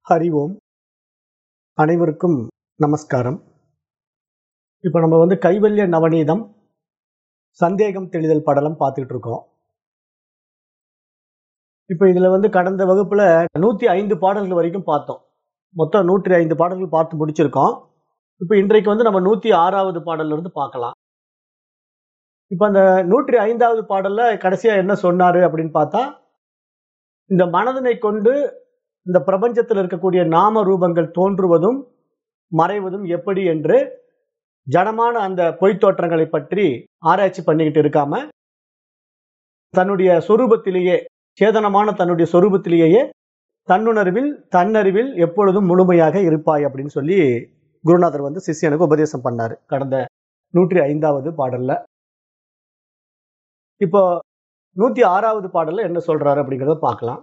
ஹரி ஓம் அனைவருக்கும் நமஸ்காரம் இப்போ நம்ம வந்து கைவல்ய நவநீதம் சந்தேகம் தெளிதல் படலம் பார்த்துக்கிட்டு இருக்கோம் இப்போ இதில் வந்து கடந்த வகுப்பில் நூற்றி ஐந்து பாடல்கள் வரைக்கும் பார்த்தோம் மொத்தம் நூற்றி ஐந்து பாடல்கள் பார்த்து முடிச்சிருக்கோம் இப்போ இன்றைக்கு வந்து நம்ம நூற்றி ஆறாவது பாடல்ல இருந்து பார்க்கலாம் இப்போ அந்த நூற்றி ஐந்தாவது பாடல்ல கடைசியாக என்ன சொன்னாரு அப்படின்னு பார்த்தா இந்த மனதினை கொண்டு இந்த பிரபஞ்சத்தில் இருக்கக்கூடிய நாம ரூபங்கள் தோன்றுவதும் மறைவதும் எப்படி என்று ஜடமான அந்த பொய்த் தோற்றங்களை பற்றி ஆராய்ச்சி பண்ணிக்கிட்டு இருக்காம தன்னுடைய சொரூபத்திலேயே சேதனமான தன்னுடைய சொரூபத்திலேயே தன்னுணர்வில் தன்னறிவில் எப்பொழுதும் முழுமையாக இருப்பாய் அப்படின்னு சொல்லி குருநாதர் வந்து சிஷ்யனுக்கு உபதேசம் பண்ணாரு கடந்த நூற்றி ஐந்தாவது பாடல்ல இப்போ நூத்தி ஆறாவது பாடல்ல என்ன சொல்றாரு அப்படிங்கிறத பார்க்கலாம்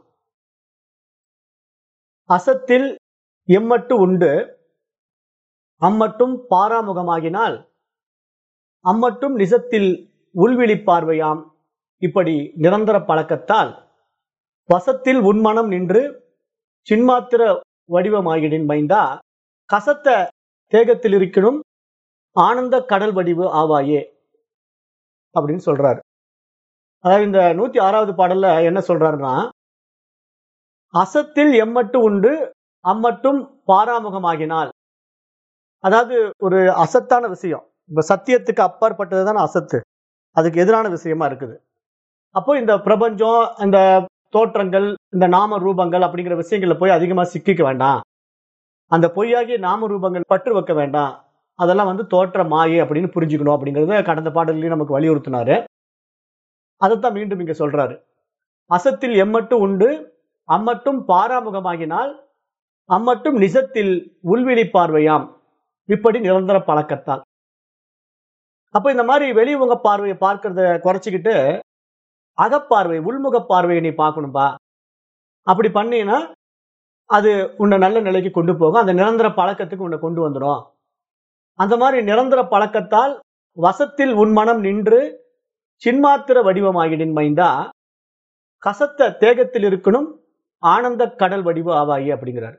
அசத்தில் எம்மட்டு உண்டு அம்மட்டும் பாராமுகமாகினால் அம்மட்டும் நிசத்தில் உள்விழி பார்வையாம் இப்படி நிரந்தர பழக்கத்தால் வசத்தில் உன்மனம் நின்று சின்மாத்திர வடிவமாகிடின் மைந்தா கசத்த தேகத்தில் இருக்கணும் ஆனந்த கடல் வடிவு ஆவாயே அப்படின்னு சொல்றாரு அதாவது இந்த நூத்தி ஆறாவது பாடல்ல என்ன சொல்றாருன்னா அசத்தில் எம்மட்டு உண்டு அம்மட்டும் பாராமுகமாகினால் அதாவது ஒரு அசத்தான விஷயம் இப்ப சத்தியத்துக்கு அப்பாற்பட்டதுதான் அசத்து அதுக்கு எதிரான விஷயமா இருக்குது அப்போ இந்த பிரபஞ்சம் இந்த தோற்றங்கள் இந்த நாம ரூபங்கள் அப்படிங்கிற விஷயங்கள்ல போய் அதிகமா சிக்கிக்க வேண்டாம் அந்த பொய்யாகிய நாம ரூபங்கள் பற்று வைக்க வேண்டாம் அதெல்லாம் வந்து தோற்ற மாயை அப்படின்னு புரிஞ்சுக்கணும் அப்படிங்கறத கடந்த பாடல்லையும் நமக்கு வலியுறுத்தினாரு அதைத்தான் மீண்டும் இங்க சொல்றாரு அசத்தில் எம்மட்டும் உண்டு அம்மட்டும் பாராமுகமாகினால் அம்மட்டும் நிஜத்தில் உள்விழி பார்வையாம் இப்படி நிரந்தர பழக்கத்தால் அப்ப இந்த மாதிரி வெளிமுக பார்வையை பார்க்கறத குறைச்சிக்கிட்டு அகப்பார்வை உள்முக பார்வையை நீ பார்க்கணும்பா அப்படி பண்ணீங்கன்னா அது உன்னை நல்ல நிலைக்கு கொண்டு போகும் அந்த நிரந்தர பழக்கத்துக்கு உன்னை கொண்டு வந்துடும் அந்த மாதிரி நிரந்தர பழக்கத்தால் வசத்தில் உன் மனம் நின்று சின்மாத்திர வடிவமாகிடின் மைந்தா கசத்த தேகத்தில் இருக்கணும் ஆனந்த கடல் வடிவு ஆவாயி அப்படிங்கிறாரு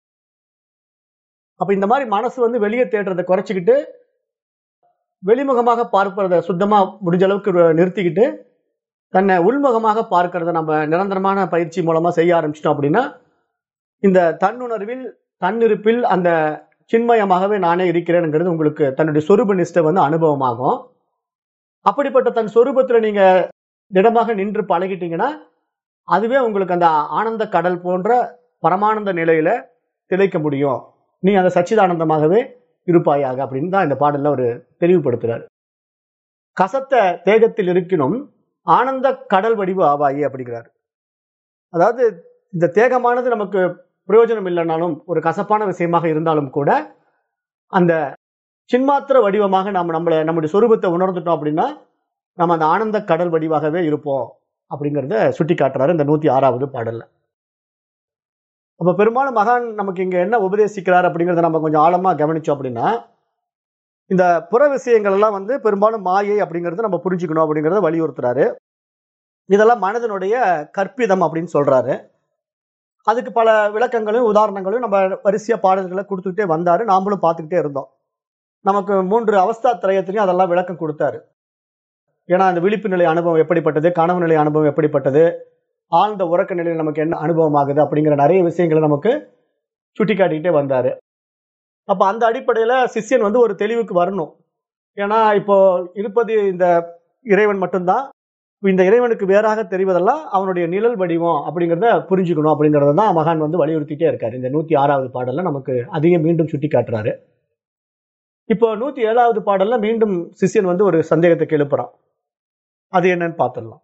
அப்ப இந்த மாதிரி மனசு வந்து வெளியே தேடுறதை குறைச்சிக்கிட்டு வெளிமுகமாக பார்ப்பதை சுத்தமா முடிஞ்ச அளவுக்கு நிறுத்திக்கிட்டு தன்னை உள்முகமாக பார்க்கறத நம்ம நிரந்தரமான பயிற்சி மூலமா செய்ய ஆரம்பிச்சிட்டோம் அப்படின்னா இந்த தன்னுணர்வில் தன்னிருப்பில் அந்த சின்மயமாகவே நானே இருக்கிறேனுங்கிறது உங்களுக்கு தன்னுடைய சொரூப நிஷ்டை வந்து அனுபவமாகும் அப்படிப்பட்ட தன் சொரூபத்துல நீங்க திடமாக நின்று பழகிட்டீங்கன்னா அதுவே உங்களுக்கு அந்த ஆனந்த கடல் போன்ற பரமானந்த நிலையில திளைக்க முடியும் நீ அந்த சச்சிதானந்தமாகவே இருப்பாயாக அப்படின்னு தான் இந்த பாடல்ல ஒரு தெளிவுபடுத்துறாரு கசத்த தேகத்தில் இருக்கணும் ஆனந்த கடல் வடிவு ஆவாயி அப்படிங்கிறார் அதாவது இந்த தேகமானது நமக்கு பிரயோஜனம் இல்லைனாலும் ஒரு கசப்பான விஷயமாக இருந்தாலும் கூட அந்த சின்மாத்திர வடிவமாக நம்ம நம்மளை நம்முடைய சொரூபத்தை உணர்ந்துட்டோம் அப்படின்னா நம்ம அந்த ஆனந்த கடல் வடிவாகவே இருப்போம் அப்படிங்கிறத சுட்டி காட்டுறாரு இந்த நூத்தி ஆறாவது பாடல்ல அப்ப பெரும்பாலும் மகான் நமக்கு இங்க என்ன உபதேசிக்கிறார் அப்படிங்கிறத நம்ம கொஞ்சம் ஆழமா கவனிச்சோம் அப்படின்னா இந்த புற விஷயங்கள் எல்லாம் வந்து பெரும்பாலும் மாயை அப்படிங்கறத நம்ம புரிஞ்சுக்கணும் அப்படிங்கறத வலியுறுத்துறாரு இதெல்லாம் மனதனுடைய கற்பிதம் அப்படின்னு சொல்றாரு அதுக்கு பல விளக்கங்களும் உதாரணங்களும் நம்ம வரிசையா பாடல்களை கொடுத்துக்கிட்டே வந்தாரு நாமளும் பார்த்துக்கிட்டே இருந்தோம் நமக்கு மூன்று அவஸ்தா திரயத்திலையும் அதெல்லாம் விளக்கம் கொடுத்தாரு ஏன்னா அந்த விழிப்பு நிலை அனுபவம் எப்படிப்பட்டது கனவு நிலை அனுபவம் எப்படிப்பட்டது ஆழ்ந்த உறக்க நிலையில் நமக்கு என்ன அனுபவம் ஆகுது அப்படிங்கிற நிறைய விஷயங்களை நமக்கு சுட்டி காட்டிக்கிட்டே வந்தாரு அப்ப அந்த அடிப்படையில சிஷ்யன் வந்து ஒரு தெளிவுக்கு வரணும் ஏன்னா இப்போ இருப்பது இந்த இறைவன் மட்டும்தான் இந்த இறைவனுக்கு வேறாக தெரிவதெல்லாம் அவனுடைய நிழல் வடிவம் அப்படிங்கிறத புரிஞ்சுக்கணும் அப்படிங்கறத தான் மகான் வந்து வலியுறுத்திட்டே இருக்காரு இந்த நூத்தி ஆறாவது பாடல்ல நமக்கு அதிகம் மீண்டும் சுட்டி காட்டுறாரு இப்போ நூத்தி ஏழாவது பாடல்ல மீண்டும் சிஷ்யன் வந்து ஒரு சந்தேகத்தை எழுப்புறான் அது என்னன்னு பார்த்துடலாம்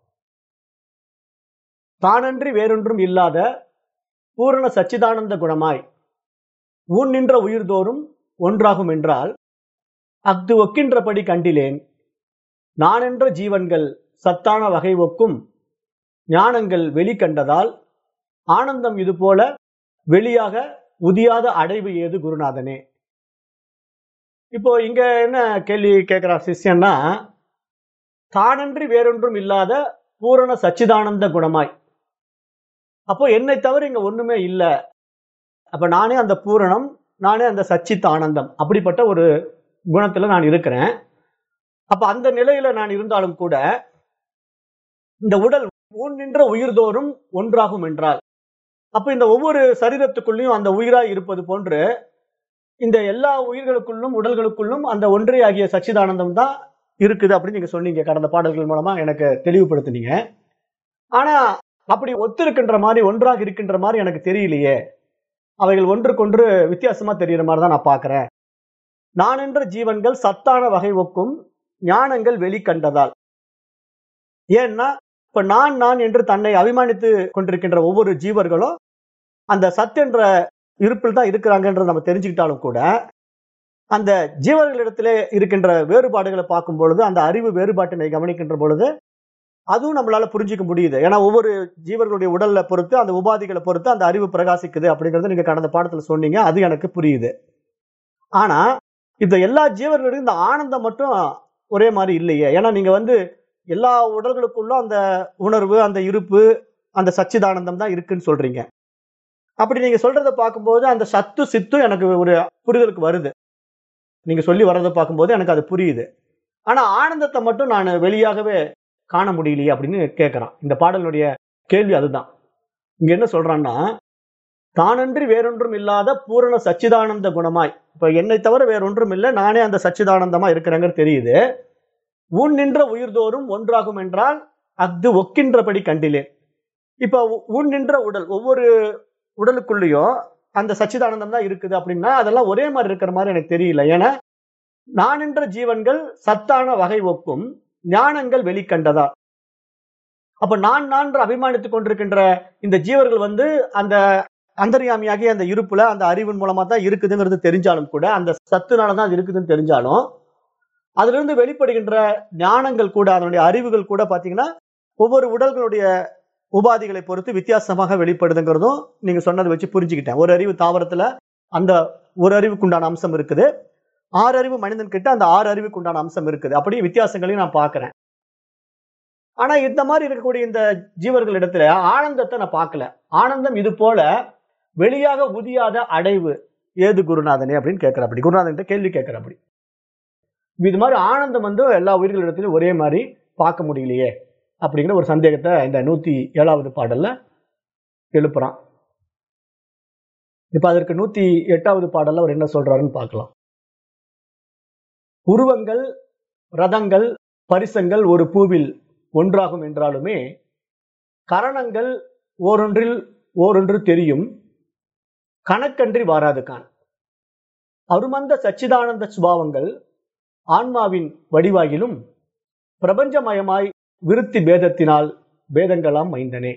தானன்றி வேறொன்றும் இல்லாத பூரண சச்சிதானந்த குணமாய் ஊன் நின்ற உயிர்தோறும் ஒன்றாகும் என்றால் அஃது ஒக்கின்றபடி கண்டிலேன் நானென்ற ஜீவன்கள் சத்தான வகை ஒக்கும் ஞானங்கள் வெளிக்கண்டதால் ஆனந்தம் இதுபோல வெளியாக உதியாத அடைவு ஏது குருநாதனே இப்போ இங்க என்ன கேள்வி கேட்கிறார் சிஷ்யன்னா தானன்றி வேறொன்றும் இல்லாத பூரண சச்சிதானந்த குணமாய் அப்போ என்னை தவிர இங்க ஒண்ணுமே இல்லை அப்ப நானே அந்த பூரணம் நானே அந்த சச்சித் ஆனந்தம் அப்படிப்பட்ட ஒரு குணத்துல நான் இருக்கிறேன் அப்ப அந்த நிலையில நான் இருந்தாலும் கூட இந்த உடல் ஊன் நின்ற உயிர்தோறும் ஒன்றாகும் என்றால் அப்ப இந்த ஒவ்வொரு சரீரத்துக்குள்ளேயும் அந்த உயிராய் இருப்பது போன்று இந்த எல்லா உயிர்களுக்குள்ளும் உடல்களுக்குள்ளும் அந்த ஒன்றே ஆகிய சச்சிதானந்தம் தான் இருக்குது அப்படின்னு நீங்க சொன்னீங்க கடந்த பாடல்கள் மூலமா எனக்கு தெளிவுபடுத்தினீங்க ஆனா அப்படி ஒத்திருக்கின்ற மாதிரி ஒன்றாக இருக்கின்ற மாதிரி எனக்கு தெரியலையே அவைகள் ஒன்றுக்கொன்று வித்தியாசமா தெரிகிற மாதிரி தான் நான் பார்க்கிறேன் நான் என்ற ஜீவன்கள் சத்தான வகை ஒக்கும் ஞானங்கள் வெளிக்கண்டதால் ஏன்னா இப்ப நான் நான் என்று தன்னை அபிமானித்து கொண்டிருக்கின்ற ஒவ்வொரு ஜீவர்களும் அந்த சத் என்ற இருப்பில் தான் இருக்கிறாங்கன்றது நம்ம தெரிஞ்சுக்கிட்டாலும் கூட அந்த ஜீவர்களிடத்திலே இருக்கின்ற வேறுபாடுகளை பார்க்கும் பொழுது அந்த அறிவு வேறுபாட்டினை கவனிக்கின்ற பொழுது அதுவும் நம்மளால புரிஞ்சிக்க முடியுது ஏன்னா ஒவ்வொரு ஜீவர்களுடைய உடல்ல பொறுத்து அந்த உபாதிகளை பொறுத்து அந்த அறிவு பிரகாசிக்குது அப்படிங்கறத நீங்க கடந்த பாடத்துல சொன்னீங்க அது எனக்கு புரியுது ஆனா இந்த எல்லா ஜீவர்களுக்கும் இந்த ஆனந்தம் மட்டும் ஒரே மாதிரி இல்லையே ஏன்னா நீங்க வந்து எல்லா உடல்களுக்குள்ளும் அந்த உணர்வு அந்த இருப்பு அந்த சச்சிதானந்தம் தான் இருக்குன்னு சொல்றீங்க அப்படி நீங்க சொல்றத பார்க்கும்போது அந்த சத்து சித்தும் எனக்கு ஒரு புரிதலுக்கு வருது நீங்க சொல்லி வர்றதை பார்க்கும்போது எனக்கு அது புரியுது ஆனா ஆனந்தத்தை மட்டும் நான் வெளியாகவே காண முடியலையே அப்படின்னு கேட்கறான் இந்த பாடலுடைய கேள்வி அதுதான் இங்க என்ன சொல்றான்னா தானன்றி வேறொன்றும் இல்லாத பூரண சச்சிதானந்த குணமாய் இப்ப என்னை தவிர வேறொன்றும் இல்லை நானே அந்த சச்சிதானந்தமா இருக்கிறேங்கிறது தெரியுது உன் நின்ற உயிர்தோறும் ஒன்றாகும் என்றால் அஃது ஒக்கின்றபடி கண்டிலேன் இப்ப உன் நின்ற உடல் ஒவ்வொரு உடலுக்குள்ளேயும் அந்த சச்சிதானந்தம் தான் இருக்குது அப்படின்னா அதெல்லாம் ஒரே மாதிரி இருக்கிற மாதிரி எனக்கு தெரியல ஏன்னா நான் என்ற ஜீவன்கள் சத்தான வகை ஒக்கும் ஞானங்கள் வெளிக்கண்டதா அப்ப நான் நான் அபிமானித்துக் கொண்டிருக்கின்ற இந்த ஜீவர்கள் வந்து அந்த அந்தர்யாமியாகி அந்த இருப்புல அந்த அறிவின் மூலமா தான் இருக்குதுங்கிறது தெரிஞ்சாலும் கூட அந்த சத்துனால தான் அது இருக்குதுன்னு தெரிஞ்சாலும் அதுல இருந்து வெளிப்படுகின்ற ஞானங்கள் கூட அதனுடைய அறிவுகள் கூட பாத்தீங்கன்னா ஒவ்வொரு உடல்களுடைய உபாதிகளை பொறுத்து வித்தியாசமாக வெளிப்படுதுங்கிறதும் நீங்க சொன்னதை வச்சு புரிஞ்சுக்கிட்டேன் ஒரு அறிவு தாவரத்துல அந்த ஒரு அறிவுக்கு உண்டான அம்சம் இருக்குது ஆறு அறிவு மனிதன் கிட்ட அந்த ஆறு அறிவுக்கு உண்டான அம்சம் இருக்குது அப்படி வித்தியாசங்களையும் நான் பார்க்கிறேன் ஆனா இந்த மாதிரி இருக்கக்கூடிய இந்த ஜீவர்கள் இடத்துல ஆனந்தத்தை நான் பார்க்கல ஆனந்தம் இது போல வெளியாக உதியாத அடைவு ஏது குருநாதனே அப்படின்னு கேட்கிற அப்படி குருநாதன் கேள்வி கேட்கிற அப்படி இது மாதிரி ஆனந்தம் வந்து எல்லா உயிர்களிடத்திலும் ஒரே மாதிரி பார்க்க முடியலையே அப்படிங்கிற ஒரு சந்தேகத்தை இந்த நூத்தி ஏழாவது பாடல்ல எழுப்புறான் இப்ப அதற்கு நூத்தி எட்டாவது பாடல்ல அவர் என்ன சொல்றாருன்னு பார்க்கலாம் உருவங்கள் ரதங்கள் பரிசங்கள் ஒரு பூவில் ஒன்றாகும் என்றாலுமே கரணங்கள் ஓரொன்றில் ஓரொன்று தெரியும் கணக்கன்றி வாராது கான் அருமந்த சச்சிதானந்த சுபாவங்கள் ஆன்மாவின் வடிவாகிலும் பிரபஞ்சமயமாய் விருத்தி பேதத்தினால் பேதங்களாம் மைந்தனே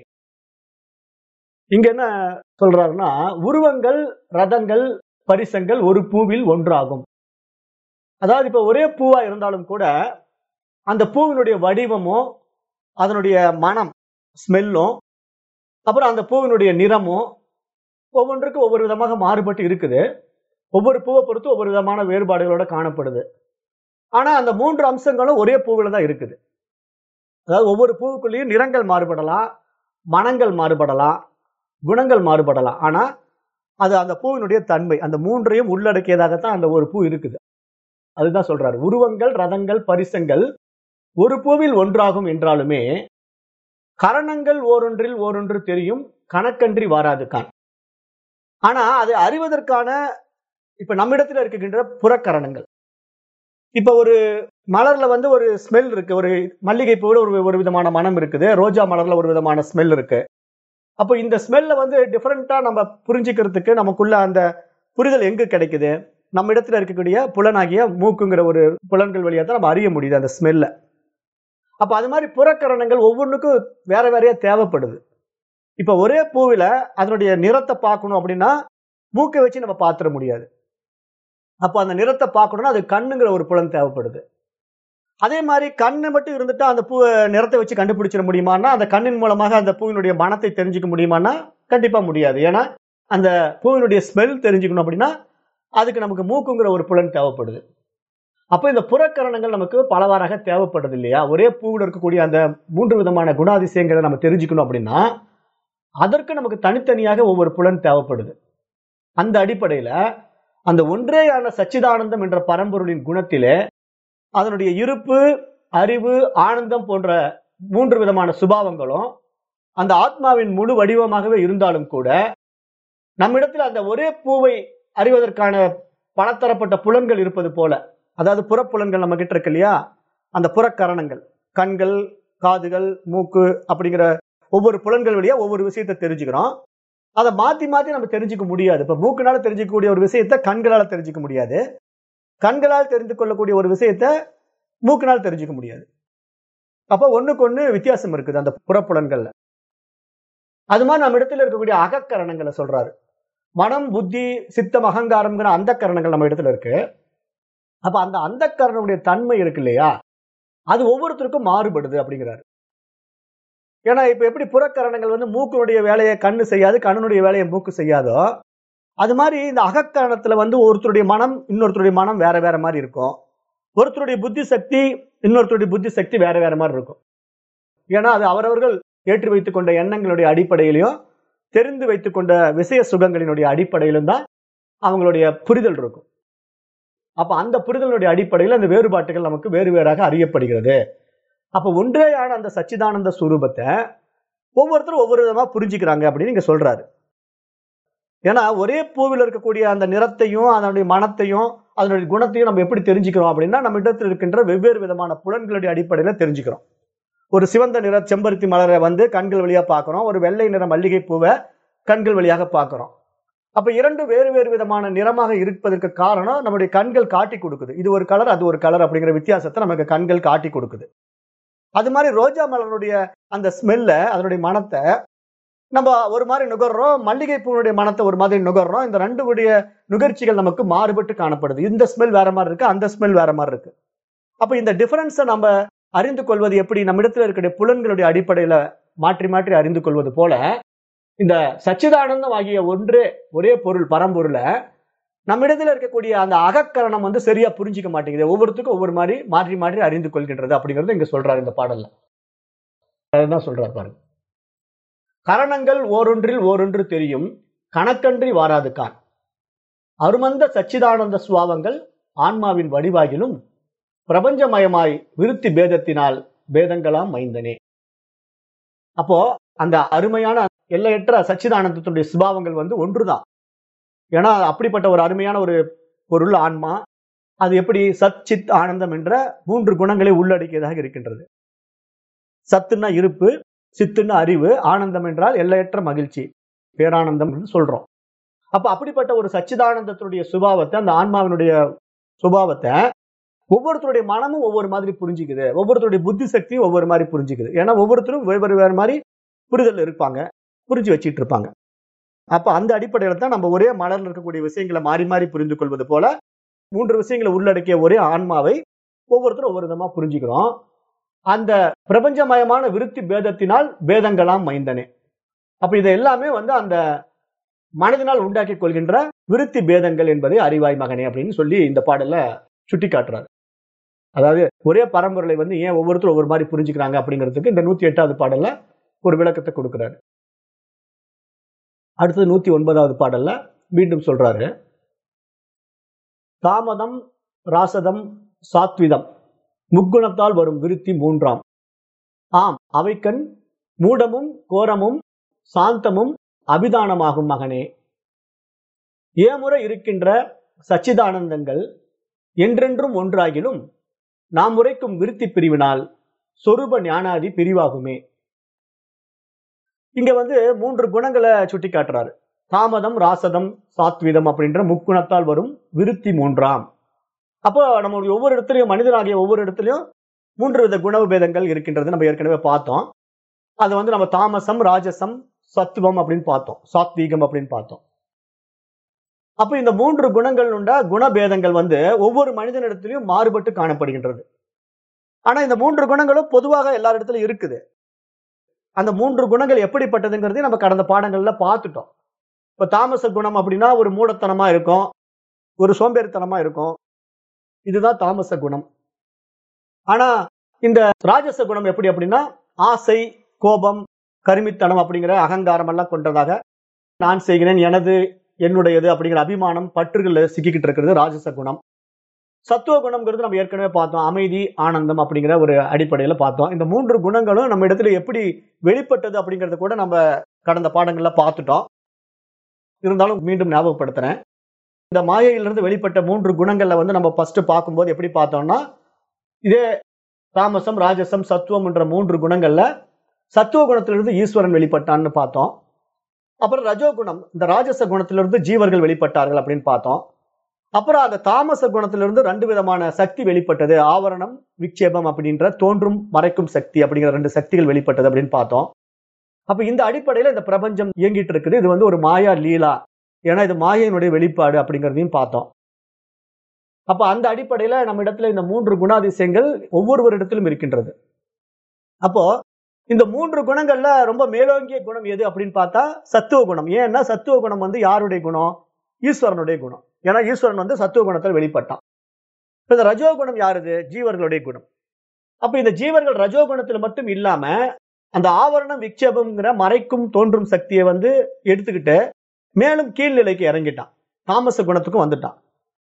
இங்க என்ன சொல்றாருன்னா உருவங்கள் ரதங்கள் பரிசங்கள் ஒரு பூவில் ஒன்றாகும் அதாவது இப்ப ஒரே பூவா இருந்தாலும் கூட அந்த பூவினுடைய வடிவமோ அதனுடைய மனம் ஸ்மெல்லும் அப்புறம் அந்த பூவினுடைய நிறமும் ஒவ்வொன்றுக்கும் ஒவ்வொரு விதமாக மாறுபட்டு இருக்குது ஒவ்வொரு பூவை பொறுத்து ஒவ்வொரு விதமான வேறுபாடுகளோட காணப்படுது ஆனா அந்த மூன்று அம்சங்களும் ஒரே பூவில் தான் இருக்குது அதாவது ஒவ்வொரு பூவுக்குள்ளேயும் நிறங்கள் மாறுபடலாம் மனங்கள் மாறுபடலாம் குணங்கள் மாறுபடலாம் ஆனா அது அந்த பூவினுடைய தன்மை அந்த மூன்றையும் உள்ளடக்கியதாகத்தான் அந்த ஒரு பூ இருக்குது அதுதான் சொல்றாரு உருவங்கள் ரதங்கள் பரிசங்கள் ஒரு பூவில் ஒன்றாகும் என்றாலுமே கரணங்கள் ஓரொன்றில் ஓரொன்று தெரியும் கணக்கன்றி வாராது கான் ஆனா அதை அறிவதற்கான இப்ப நம்மிடத்துல இருக்கின்ற புறக்கரணங்கள் இப்ப ஒரு மலர்ல வந்து ஒரு ஸ்மெல் இருக்கு ஒரு மல்லிகை பூவில் ஒரு ஒரு விதமான மனம் இருக்குது ரோஜா மலர்ல ஒரு விதமான ஸ்மெல் இருக்கு அப்போ இந்த ஸ்மெல்ல வந்து டிஃப்ரெண்டா நம்ம புரிஞ்சுக்கிறதுக்கு நமக்குள்ள அந்த புரிதல் எங்க கிடைக்குது நம்ம இடத்துல இருக்கக்கூடிய புலனாகிய மூக்குங்கிற ஒரு புலன்கள் வழியா தான் நம்ம அறிய முடியுது அந்த ஸ்மெல்ல அப்ப அது மாதிரி புறக்கரணங்கள் ஒவ்வொன்றுக்கும் வேற வேறையா தேவைப்படுது இப்ப ஒரே பூவில அதனுடைய நிறத்தை பார்க்கணும் அப்படின்னா மூக்கை வச்சு நம்ம பாத்திர முடியாது அப்போ அந்த நிறத்தை பார்க்கணும்னா அது கண்ணுங்கிற ஒரு புலன் தேவைப்படுது அதே மாதிரி கண்ணு மட்டும் இருந்துட்டா அந்த பூ நிறத்தை வச்சு கண்டுபிடிச்சிட முடியுமான்னா அந்த கண்ணின் மூலமாக அந்த பூவினுடைய மனத்தை தெரிஞ்சுக்க முடியுமான்னா கண்டிப்பா முடியாது ஏன்னா அந்த பூவினுடைய ஸ்மெல் தெரிஞ்சுக்கணும் அப்படின்னா அதுக்கு நமக்கு மூக்குங்கிற ஒரு புலன் தேவைப்படுது அப்போ இந்த புறக்கரணங்கள் நமக்கு பலவாறாக தேவைப்படுது இல்லையா ஒரே பூவில் இருக்கக்கூடிய அந்த மூன்று விதமான குணாதிசயங்களை நம்ம தெரிஞ்சுக்கணும் அப்படின்னா அதற்கு நமக்கு தனித்தனியாக ஒவ்வொரு புலன் தேவைப்படுது அந்த அடிப்படையில அந்த ஒன்றேயான சச்சிதானந்தம் என்ற பரம்பொருளின் குணத்திலே அதனுடைய இருப்பு அறிவு ஆனந்தம் போன்ற மூன்று விதமான சுபாவங்களும் அந்த ஆத்மாவின் முழு வடிவமாகவே இருந்தாலும் கூட நம்மிடத்தில் அந்த ஒரே பூவை அறிவதற்கான பலதரப்பட்ட புலன்கள் இருப்பது போல அதாவது புறப்புலன்கள் நம்ம கிட்ட இருக்கு இல்லையா அந்த புறக்கரணங்கள் கண்கள் காதுகள் மூக்கு அப்படிங்கிற ஒவ்வொரு புலன்கள் வழியா ஒவ்வொரு விஷயத்தை தெரிஞ்சுக்கிறோம் அதை மாத்தி மாத்தி நம்ம தெரிஞ்சுக்க முடியாது இப்ப மூக்குனால தெரிஞ்சுக்கக்கூடிய ஒரு விஷயத்தை கண்களால தெரிஞ்சுக்க முடியாது கண்களால் தெரிந்து கொள்ளக்கூடிய ஒரு விஷயத்தை மூக்கினால் தெரிஞ்சுக்க முடியாது அப்ப ஒண்ணுக்கு ஒண்ணு வித்தியாசம் இருக்குது அந்த புறப்புலன்கள்ல அது மாதிரி நம்ம இடத்துல இருக்கக்கூடிய அகக்கரணங்களை சொல்றாரு மனம் புத்தி சித்தம் அகங்காரம்ங்கிற அந்த கரணங்கள் நம்ம இடத்துல இருக்கு அப்ப அந்த அந்த கரணனுடைய தன்மை இருக்கு இல்லையா அது ஒவ்வொருத்தருக்கும் மாறுபடுது அப்படிங்கிறாரு ஏன்னா இப்ப எப்படி புறக்கரணங்கள் வந்து மூக்கினுடைய வேலையை கண்ணு செய்யாது கண்ணனுடைய வேலையை மூக்கு செய்யாதோ அது மாதிரி இந்த அகக்கரணத்துல வந்து ஒருத்தருடைய மனம் இன்னொருத்தருடைய மனம் வேற வேற மாதிரி இருக்கும் ஒருத்தருடைய புத்தி சக்தி இன்னொருத்தருடைய புத்தி சக்தி வேற வேற மாதிரி இருக்கும் ஏன்னா அது அவரவர்கள் ஏற்றி வைத்துக் கொண்ட எண்ணங்களுடைய அடிப்படையிலையும் தெரிந்து வைத்துக் கொண்ட விஷய சுகங்களினுடைய அடிப்படையிலும் தான் அவங்களுடைய புரிதல் இருக்கும் அப்ப அந்த புரிதலுடைய அடிப்படையில் அந்த வேறுபாட்டுகள் நமக்கு வேறு வேறாக அறியப்படுகிறது அப்ப ஒன்றேயான அந்த சச்சிதானந்த ஸ்வரூபத்தை ஒவ்வொருத்தரும் ஒவ்வொரு விதமா புரிஞ்சுக்கிறாங்க அப்படின்னு இங்க சொல்றாரு ஏன்னா ஒரே பூவில் இருக்கக்கூடிய அந்த நிறத்தையும் அதனுடைய மனத்தையும் அதனுடைய குணத்தையும் நம்ம எப்படி தெரிஞ்சுக்கிறோம் அப்படின்னா நம்ம இடத்தில் இருக்கின்ற வெவ்வேறு விதமான புலன்களுடைய அடிப்படையில தெரிஞ்சுக்கிறோம் ஒரு சிவந்த நிற செம்பருத்தி மலரை வந்து கண்கள் வழியா பார்க்கிறோம் ஒரு வெள்ளை நிற மல்லிகை பூவை கண்கள் வழியாக பார்க்கிறோம் அப்ப இரண்டு வேறு வேறு விதமான நிறமாக இருப்பதற்கு காரணம் நம்முடைய கண்கள் காட்டி கொடுக்குது இது ஒரு கலர் அது ஒரு கலர் அப்படிங்கிற வித்தியாசத்தை நமக்கு கண்கள் காட்டி கொடுக்குது அது மாதிரி ரோஜா மலருடைய அந்த ஸ்மெல்ல அதனுடைய மனத்தை நம்ம ஒரு மாதிரி நுகர்றோம் மல்லிகை பூனுடைய மனத்தை ஒரு மாதிரி நுகர்றோம் இந்த ரெண்டு உடைய நுகர்ச்சிகள் நமக்கு மாறுபட்டு காணப்படுது இந்த ஸ்மெல் வேற மாதிரி இருக்கு அந்த ஸ்மெல் வேற மாதிரி இருக்கு அப்ப இந்த டிஃபரன்ஸை நம்ம அறிந்து கொள்வது எப்படி நம்ம இடத்துல இருக்கிற புலன்களுடைய அடிப்படையில மாற்றி மாற்றி அறிந்து கொள்வது போல இந்த சச்சிதானந்தம் ஆகிய ஒன்றே ஒரே பொருள் பரம்பொருளை நம்ம இடத்துல இருக்கக்கூடிய அந்த அகக்கரணம் வந்து சரியா புரிஞ்சிக்க மாட்டேங்குது ஒவ்வொருத்துக்கும் ஒவ்வொரு மாதிரி மாற்றி மாற்றி அறிந்து கொள்கின்றது அப்படிங்கறது இங்க சொல்றாரு இந்த பாடல்ல அதுதான் சொல்றாரு பாருங்க கரணங்கள் ஓரொன்றில் ஓரொன்று தெரியும் கணக்கன்றி வாராது கான் அருமந்த சச்சிதானந்த சுவாவங்கள் ஆன்மாவின் வடிவாகிலும் பிரபஞ்சமயமாய் விருத்தி பேதத்தினால் பேதங்களாம் மைந்தனே அப்போ அந்த அருமையான எல்லையற்ற சச்சிதானந்தத்துடைய சுபாவங்கள் வந்து ஒன்றுதான் ஏன்னா அப்படிப்பட்ட ஒரு அருமையான ஒரு பொருள் ஆன்மா அது எப்படி சத் சித் ஆனந்தம் என்ற மூன்று குணங்களை உள்ளடக்கியதாக இருக்கின்றது சத்துன்னா இருப்பு சித்துன்னா அறிவு ஆனந்தம் என்றால் எல்லையற்ற மகிழ்ச்சி பேரானந்தம் சொல்றோம் அப்ப அப்படிப்பட்ட ஒரு சச்சிதானந்தத்தினுடைய சுபாவத்தை அந்த ஆன்மாவினுடைய சுபாவத்தை ஒவ்வொருத்தருடைய மனமும் ஒவ்வொரு மாதிரி புரிஞ்சுக்குது ஒவ்வொருத்தருடைய புத்தி சக்தியும் ஒவ்வொரு மாதிரி புரிஞ்சுக்குது ஏன்னா ஒவ்வொருத்தரும் வெவ்வேறு வேறு மாதிரி புரிதல் இருப்பாங்க புரிஞ்சு வச்சிட்டு இருப்பாங்க அப்ப அந்த அடிப்படையில தான் நம்ம ஒரே மலர்ல இருக்கக்கூடிய விஷயங்களை மாறி மாறி புரிந்து கொள்வது போல மூன்று விஷயங்களை உள்ளடக்கிய ஒரே ஆன்மாவை ஒவ்வொருத்தரும் ஒவ்வொரு விதமா புரிஞ்சுக்கிறோம் அந்த பிரபஞ்சமயமான விருத்தி பேதத்தினால் பேதங்களாம் மைந்தனே அப்ப இது எல்லாமே வந்து அந்த மனதினால் உண்டாக்கி கொள்கின்ற விருத்தி பேதங்கள் என்பதை அறிவாய் மகனே அப்படின்னு சொல்லி இந்த பாடல்ல சுட்டி காட்டுறாரு அதாவது ஒரே பரம்பொருளை வந்து ஏன் ஒவ்வொருத்தரும் ஒவ்வொரு மாதிரி புரிஞ்சுக்கிறாங்க அப்படிங்கிறதுக்கு இந்த நூத்தி எட்டாவது பாடல்ல ஒரு விளக்கத்தை கொடுக்கிறாரு அடுத்தது நூத்தி ஒன்பதாவது பாடல்ல மீண்டும் சொல்றாரு தாமதம் ராசதம் சாத்விதம் முக்குணத்தால் வரும் விருத்தி மூன்றாம் ஆம் அவைக்கண் மூடமும் கோரமும் சாந்தமும் அபிதானமாகும் மகனே ஏமுறை இருக்கின்ற சச்சிதானந்தங்கள் என்றென்றும் ஒன்றாகிலும் நாம் உரைக்கும் விருத்தி பிரிவினால் சொரூப ஞானாதி பிரிவாகுமே இங்க வந்து மூன்று குணங்களை சுட்டி காட்டுறாரு தாமதம் ராசதம் சாத்வீதம் அப்படின்ற முக்குணத்தால் வரும் விருத்தி மூன்றாம் அப்போ நம்மளுடைய ஒவ்வொரு இடத்துலையும் மனிதனாகிய ஒவ்வொரு இடத்துலையும் மூன்று வித குணபேதங்கள் இருக்கின்றது நம்ம ஏற்கனவே பார்த்தோம் அது வந்து நம்ம தாமசம் ராஜசம் சத்துவம் அப்படின்னு பார்த்தோம் சாத்வீகம் அப்படின்னு பார்த்தோம் அப்ப இந்த மூன்று குணங்கள் உண்ட குணபேதங்கள் வந்து ஒவ்வொரு மனிதனிடத்திலையும் மாறுபட்டு காணப்படுகின்றது ஆனா இந்த மூன்று குணங்களும் பொதுவாக எல்லாரிடத்திலும் இருக்குது அந்த மூன்று குணங்கள் எப்படிப்பட்டதுங்கிறதையும் நம்ம கடந்த பாடங்கள்ல பார்த்துட்டோம் இப்ப தாமச குணம் அப்படின்னா ஒரு மூடத்தனமா இருக்கும் ஒரு சோம்பேறித்தனமா இருக்கும் இதுதான் தாமச குணம் ஆனா இந்த ராஜச குணம் எப்படி அப்படின்னா ஆசை கோபம் கருமித்தனம் அப்படிங்கிற அகங்காரம் எல்லாம் கொண்டதாக நான் செய்கிறேன் எனது என்னுடையது அப்படிங்கிற அபிமானம் பற்றுகள்ல சிக்கிக்கிட்டு இருக்கிறது ராஜச குணம் சத்துவ குணம்ங்கிறது நம்ம ஏற்கனவே பார்த்தோம் அமைதி ஆனந்தம் அப்படிங்கிற ஒரு அடிப்படையில பார்த்தோம் இந்த மூன்று குணங்களும் நம்ம இடத்துல எப்படி வெளிப்பட்டது அப்படிங்கறத கூட நம்ம கடந்த பாடங்கள்ல பார்த்துட்டோம் இருந்தாலும் மீண்டும் ஞாபகப்படுத்துறேன் இந்த மாயையிலிருந்து வெளிப்பட்ட மூன்று குணங்கள்ல வந்து நம்ம ஃபர்ஸ்ட் பார்க்கும்போது எப்படி பார்த்தோம்னா இதே தாமசம் ராஜசம் சத்துவம் என்ற மூன்று குணங்கள்ல சத்துவ குணத்திலிருந்து ஈஸ்வரன் வெளிப்பட்டான்னு பார்த்தோம் அப்புறம் ரஜோ குணம் இந்த ராஜச குணத்திலிருந்து ஜீவர்கள் வெளிப்பட்டார்கள் அப்படின்னு பார்த்தோம் அப்புறம் அந்த தாமச குணத்திலிருந்து ரெண்டு விதமான சக்தி வெளிப்பட்டது ஆவரணம் விக்ஷேபம் அப்படின்ற தோன்றும் மறைக்கும் சக்தி அப்படிங்கிற ரெண்டு சக்திகள் வெளிப்பட்டது அப்படின்னு பார்த்தோம் அப்ப இந்த அடிப்படையில இந்த பிரபஞ்சம் இயங்கிட்டு இருக்குது இது வந்து ஒரு மாயா லீலா ஏன்னா இது மாயையினுடைய வெளிப்பாடு அப்படிங்கிறதையும் பார்த்தோம் அப்ப அந்த அடிப்படையில நம்ம இடத்துல இந்த மூன்று குணாதிசயங்கள் ஒவ்வொருவரிடத்திலும் இருக்கின்றது அப்போ இந்த மூன்று குணங்கள்ல ரொம்ப மேலோங்கிய குணம் எது அப்படின்னு பார்த்தா சத்துவ குணம் ஏன்னா சத்துவ குணம் வந்து யாருடைய குணம் ஈஸ்வரனுடைய குணம் ஏன்னா ஈஸ்வரன் வந்து சத்துவ குணத்தில் வெளிப்பட்டான் இப்ப இந்த ரஜோ குணம் யாருது ஜீவர்களுடைய குணம் அப்ப இந்த ஜீவர்கள் ரஜோ குணத்துல மட்டும் இல்லாம அந்த ஆவரணம் விக்ஷேபம்ங்கிற மறைக்கும் தோன்றும் சக்தியை வந்து எடுத்துக்கிட்டு மேலும் கீழ்நிலைக்கு இறங்கிட்டான் தாமச குணத்துக்கும் வந்துட்டான்